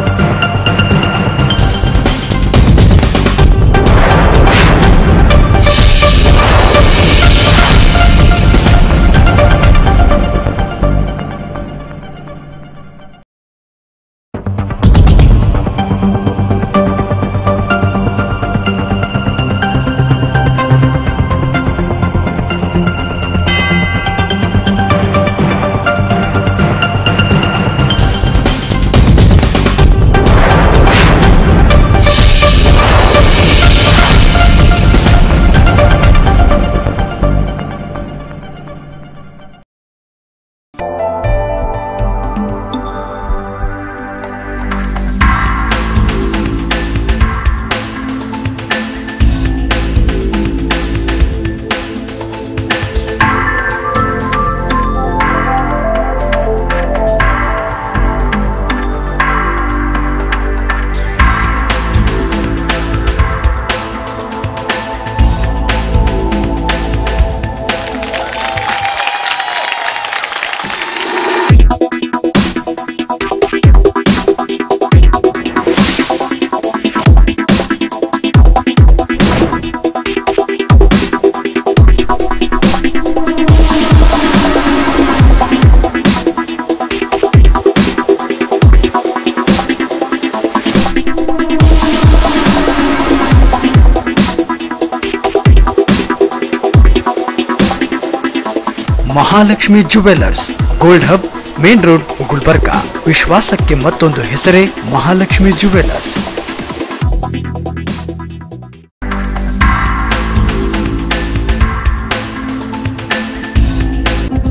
Mahalakshmi jewellers gold hub main road Gulbarga ವಿಶ್ವಾಸಕ್ಕೆ ಮತ್ತೊಂದು ಹೆಸರೇ ಮಹಾಲಕ್ಷ್ಮಿ ಜುವೆಲ್ಲರ್ಸ್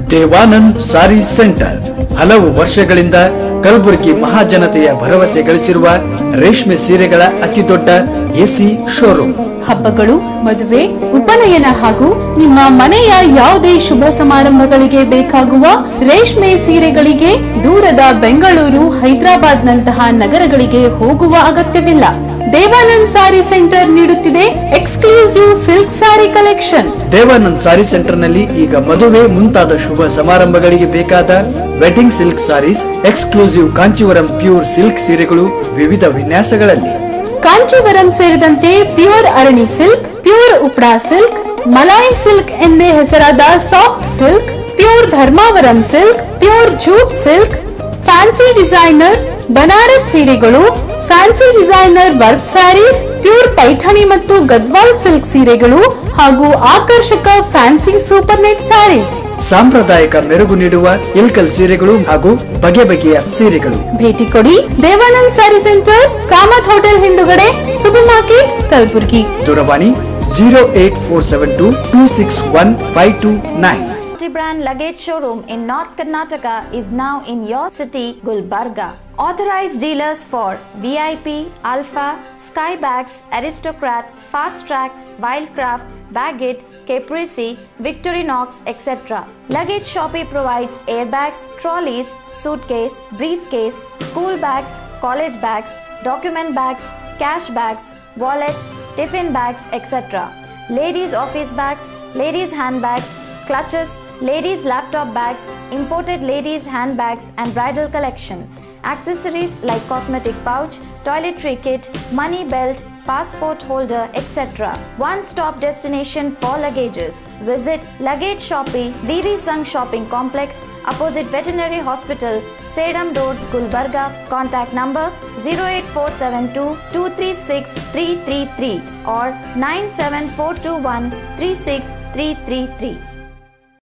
ದೇವಾನಂದ್ ಸಾರಿ ಸೆಂಟರ್ ಹಲವು ವರ್ಷಗಳಿಂದ ಕಲಬುರಗಿ ಮಹಾಜನತೆಯ ಭರವಸೆ ಗಳಿಸಿರುವ ರೇಷ್ಮೆ ಸೀರೆಗಳ ಅತಿದೊಡ್ಡ ಎಸಿ ಶೋರೂಮ್ ಹಬ್ಬಗಳು ಮದುವೆ ಉಪನಯನ ಹಾಗೂ ನಿಮ್ಮ ಮನೆಯ ಯಾವುದೇ ಶುಭ ಸಮಾರಂಭಗಳಿಗೆ ಬೇಕಾಗುವ ರೇಷ್ಮೆ ಸೀರೆಗಳಿಗೆ ದೂರದ ಬೆಂಗಳೂರು ಹೈದರಾಬಾದ್ ನಂತಹ ನಗರಗಳಿಗೆ ಹೋಗುವ ಅಗತ್ಯವಿಲ್ಲ ದೇವಾನಂದ್ ಸಾರಿ ಸೆಂಟರ್ ನೀಡುತ್ತಿದೆ exclusive silk sari collection Devanand sari ಸೆಂಟರ್ನಲ್ಲಿ ಈಗ ಮದುವೆ ಮುಂತಾದ ಶುಭ ಸಮಾರಂಭಗಳಿಗೆ ಬೇಕಾದ wedding silk saris exclusive Kanchivaram pure silk ಸೀರೆಗಳು ವಿವಿಧ ವಿನ್ಯಾಸಗಳಲ್ಲಿ ಕಾಂಚೀವರಂ ಸೇರಿದಂತೆ pure Arani silk pure Uppada silk Malai silk ಎಂದೇ ಹೆಸರಾದ soft silk pure Dharmavaram silk pure jute silk fancy designer Banaras ಸೀರೆಗಳು fancy designer work saris pure Paithani ಮತ್ತು ಗದ್ವಾಲ್ ಸಿಲ್ಕ್ ಸೀರೆಗಳು ಹಾಗೂ ಆಕರ್ಷಕ ಫ್ಯಾನ್ಸಿ ಸೂಪರ್ ನೆಟ್ ಸ್ಯಾರೀಸ್ ಸಾಂಪ್ರದಾಯಿಕ ಮೆರುಗು ನೀಡುವ ಇಲ್ಕಲ್ ಸೀರೆಗಳು ಹಾಗೂ ಬಗೆ ಬಗೆಯ ಸೀರೆಗಳು ಭೇಟಿ ಕೊಡಿ ದೇವಾನಂದ್ ಸ್ಯಾರಿ ಸೆಂಟರ್ ಕಾಮತ್ ಹೋಟೆಲ್ ಹಿಂದುಗಡೆ ಸೂಪರ್ ಮಾರ್ಕೆಟ್ ಕಲಬುರ್ಗಿ ದೂರವಾಣಿ zero eight four seven two two six one five two nine Multi-brand luggage showroom in North Karnataka is now in your city, Gulbarga. Authorized dealers for VIP, Alpha, Skybags, Aristocrat, Fast Track, Wildcraft, Baggett, Caprese, Victorinox, etc. Luggage Shoppe provides airbags, trolleys, suitcase, briefcase, school bags, college bags, document bags, cash bags, wallets, tiffin bags, etc. Ladies office bags, ladies handbags, clutches, ladies laptop bags, imported ladies handbags and bridal collection. Accessories like cosmetic pouch, toiletry kit, money belt, passport holder, etc. One-stop destination for luggages. Visit Luggage Shoppe, VV Sung Shopping Complex, opposite Veterinary Hospital, Sedam Road, Gulbarga. Contact number 08472 236 333 or 97421 36333.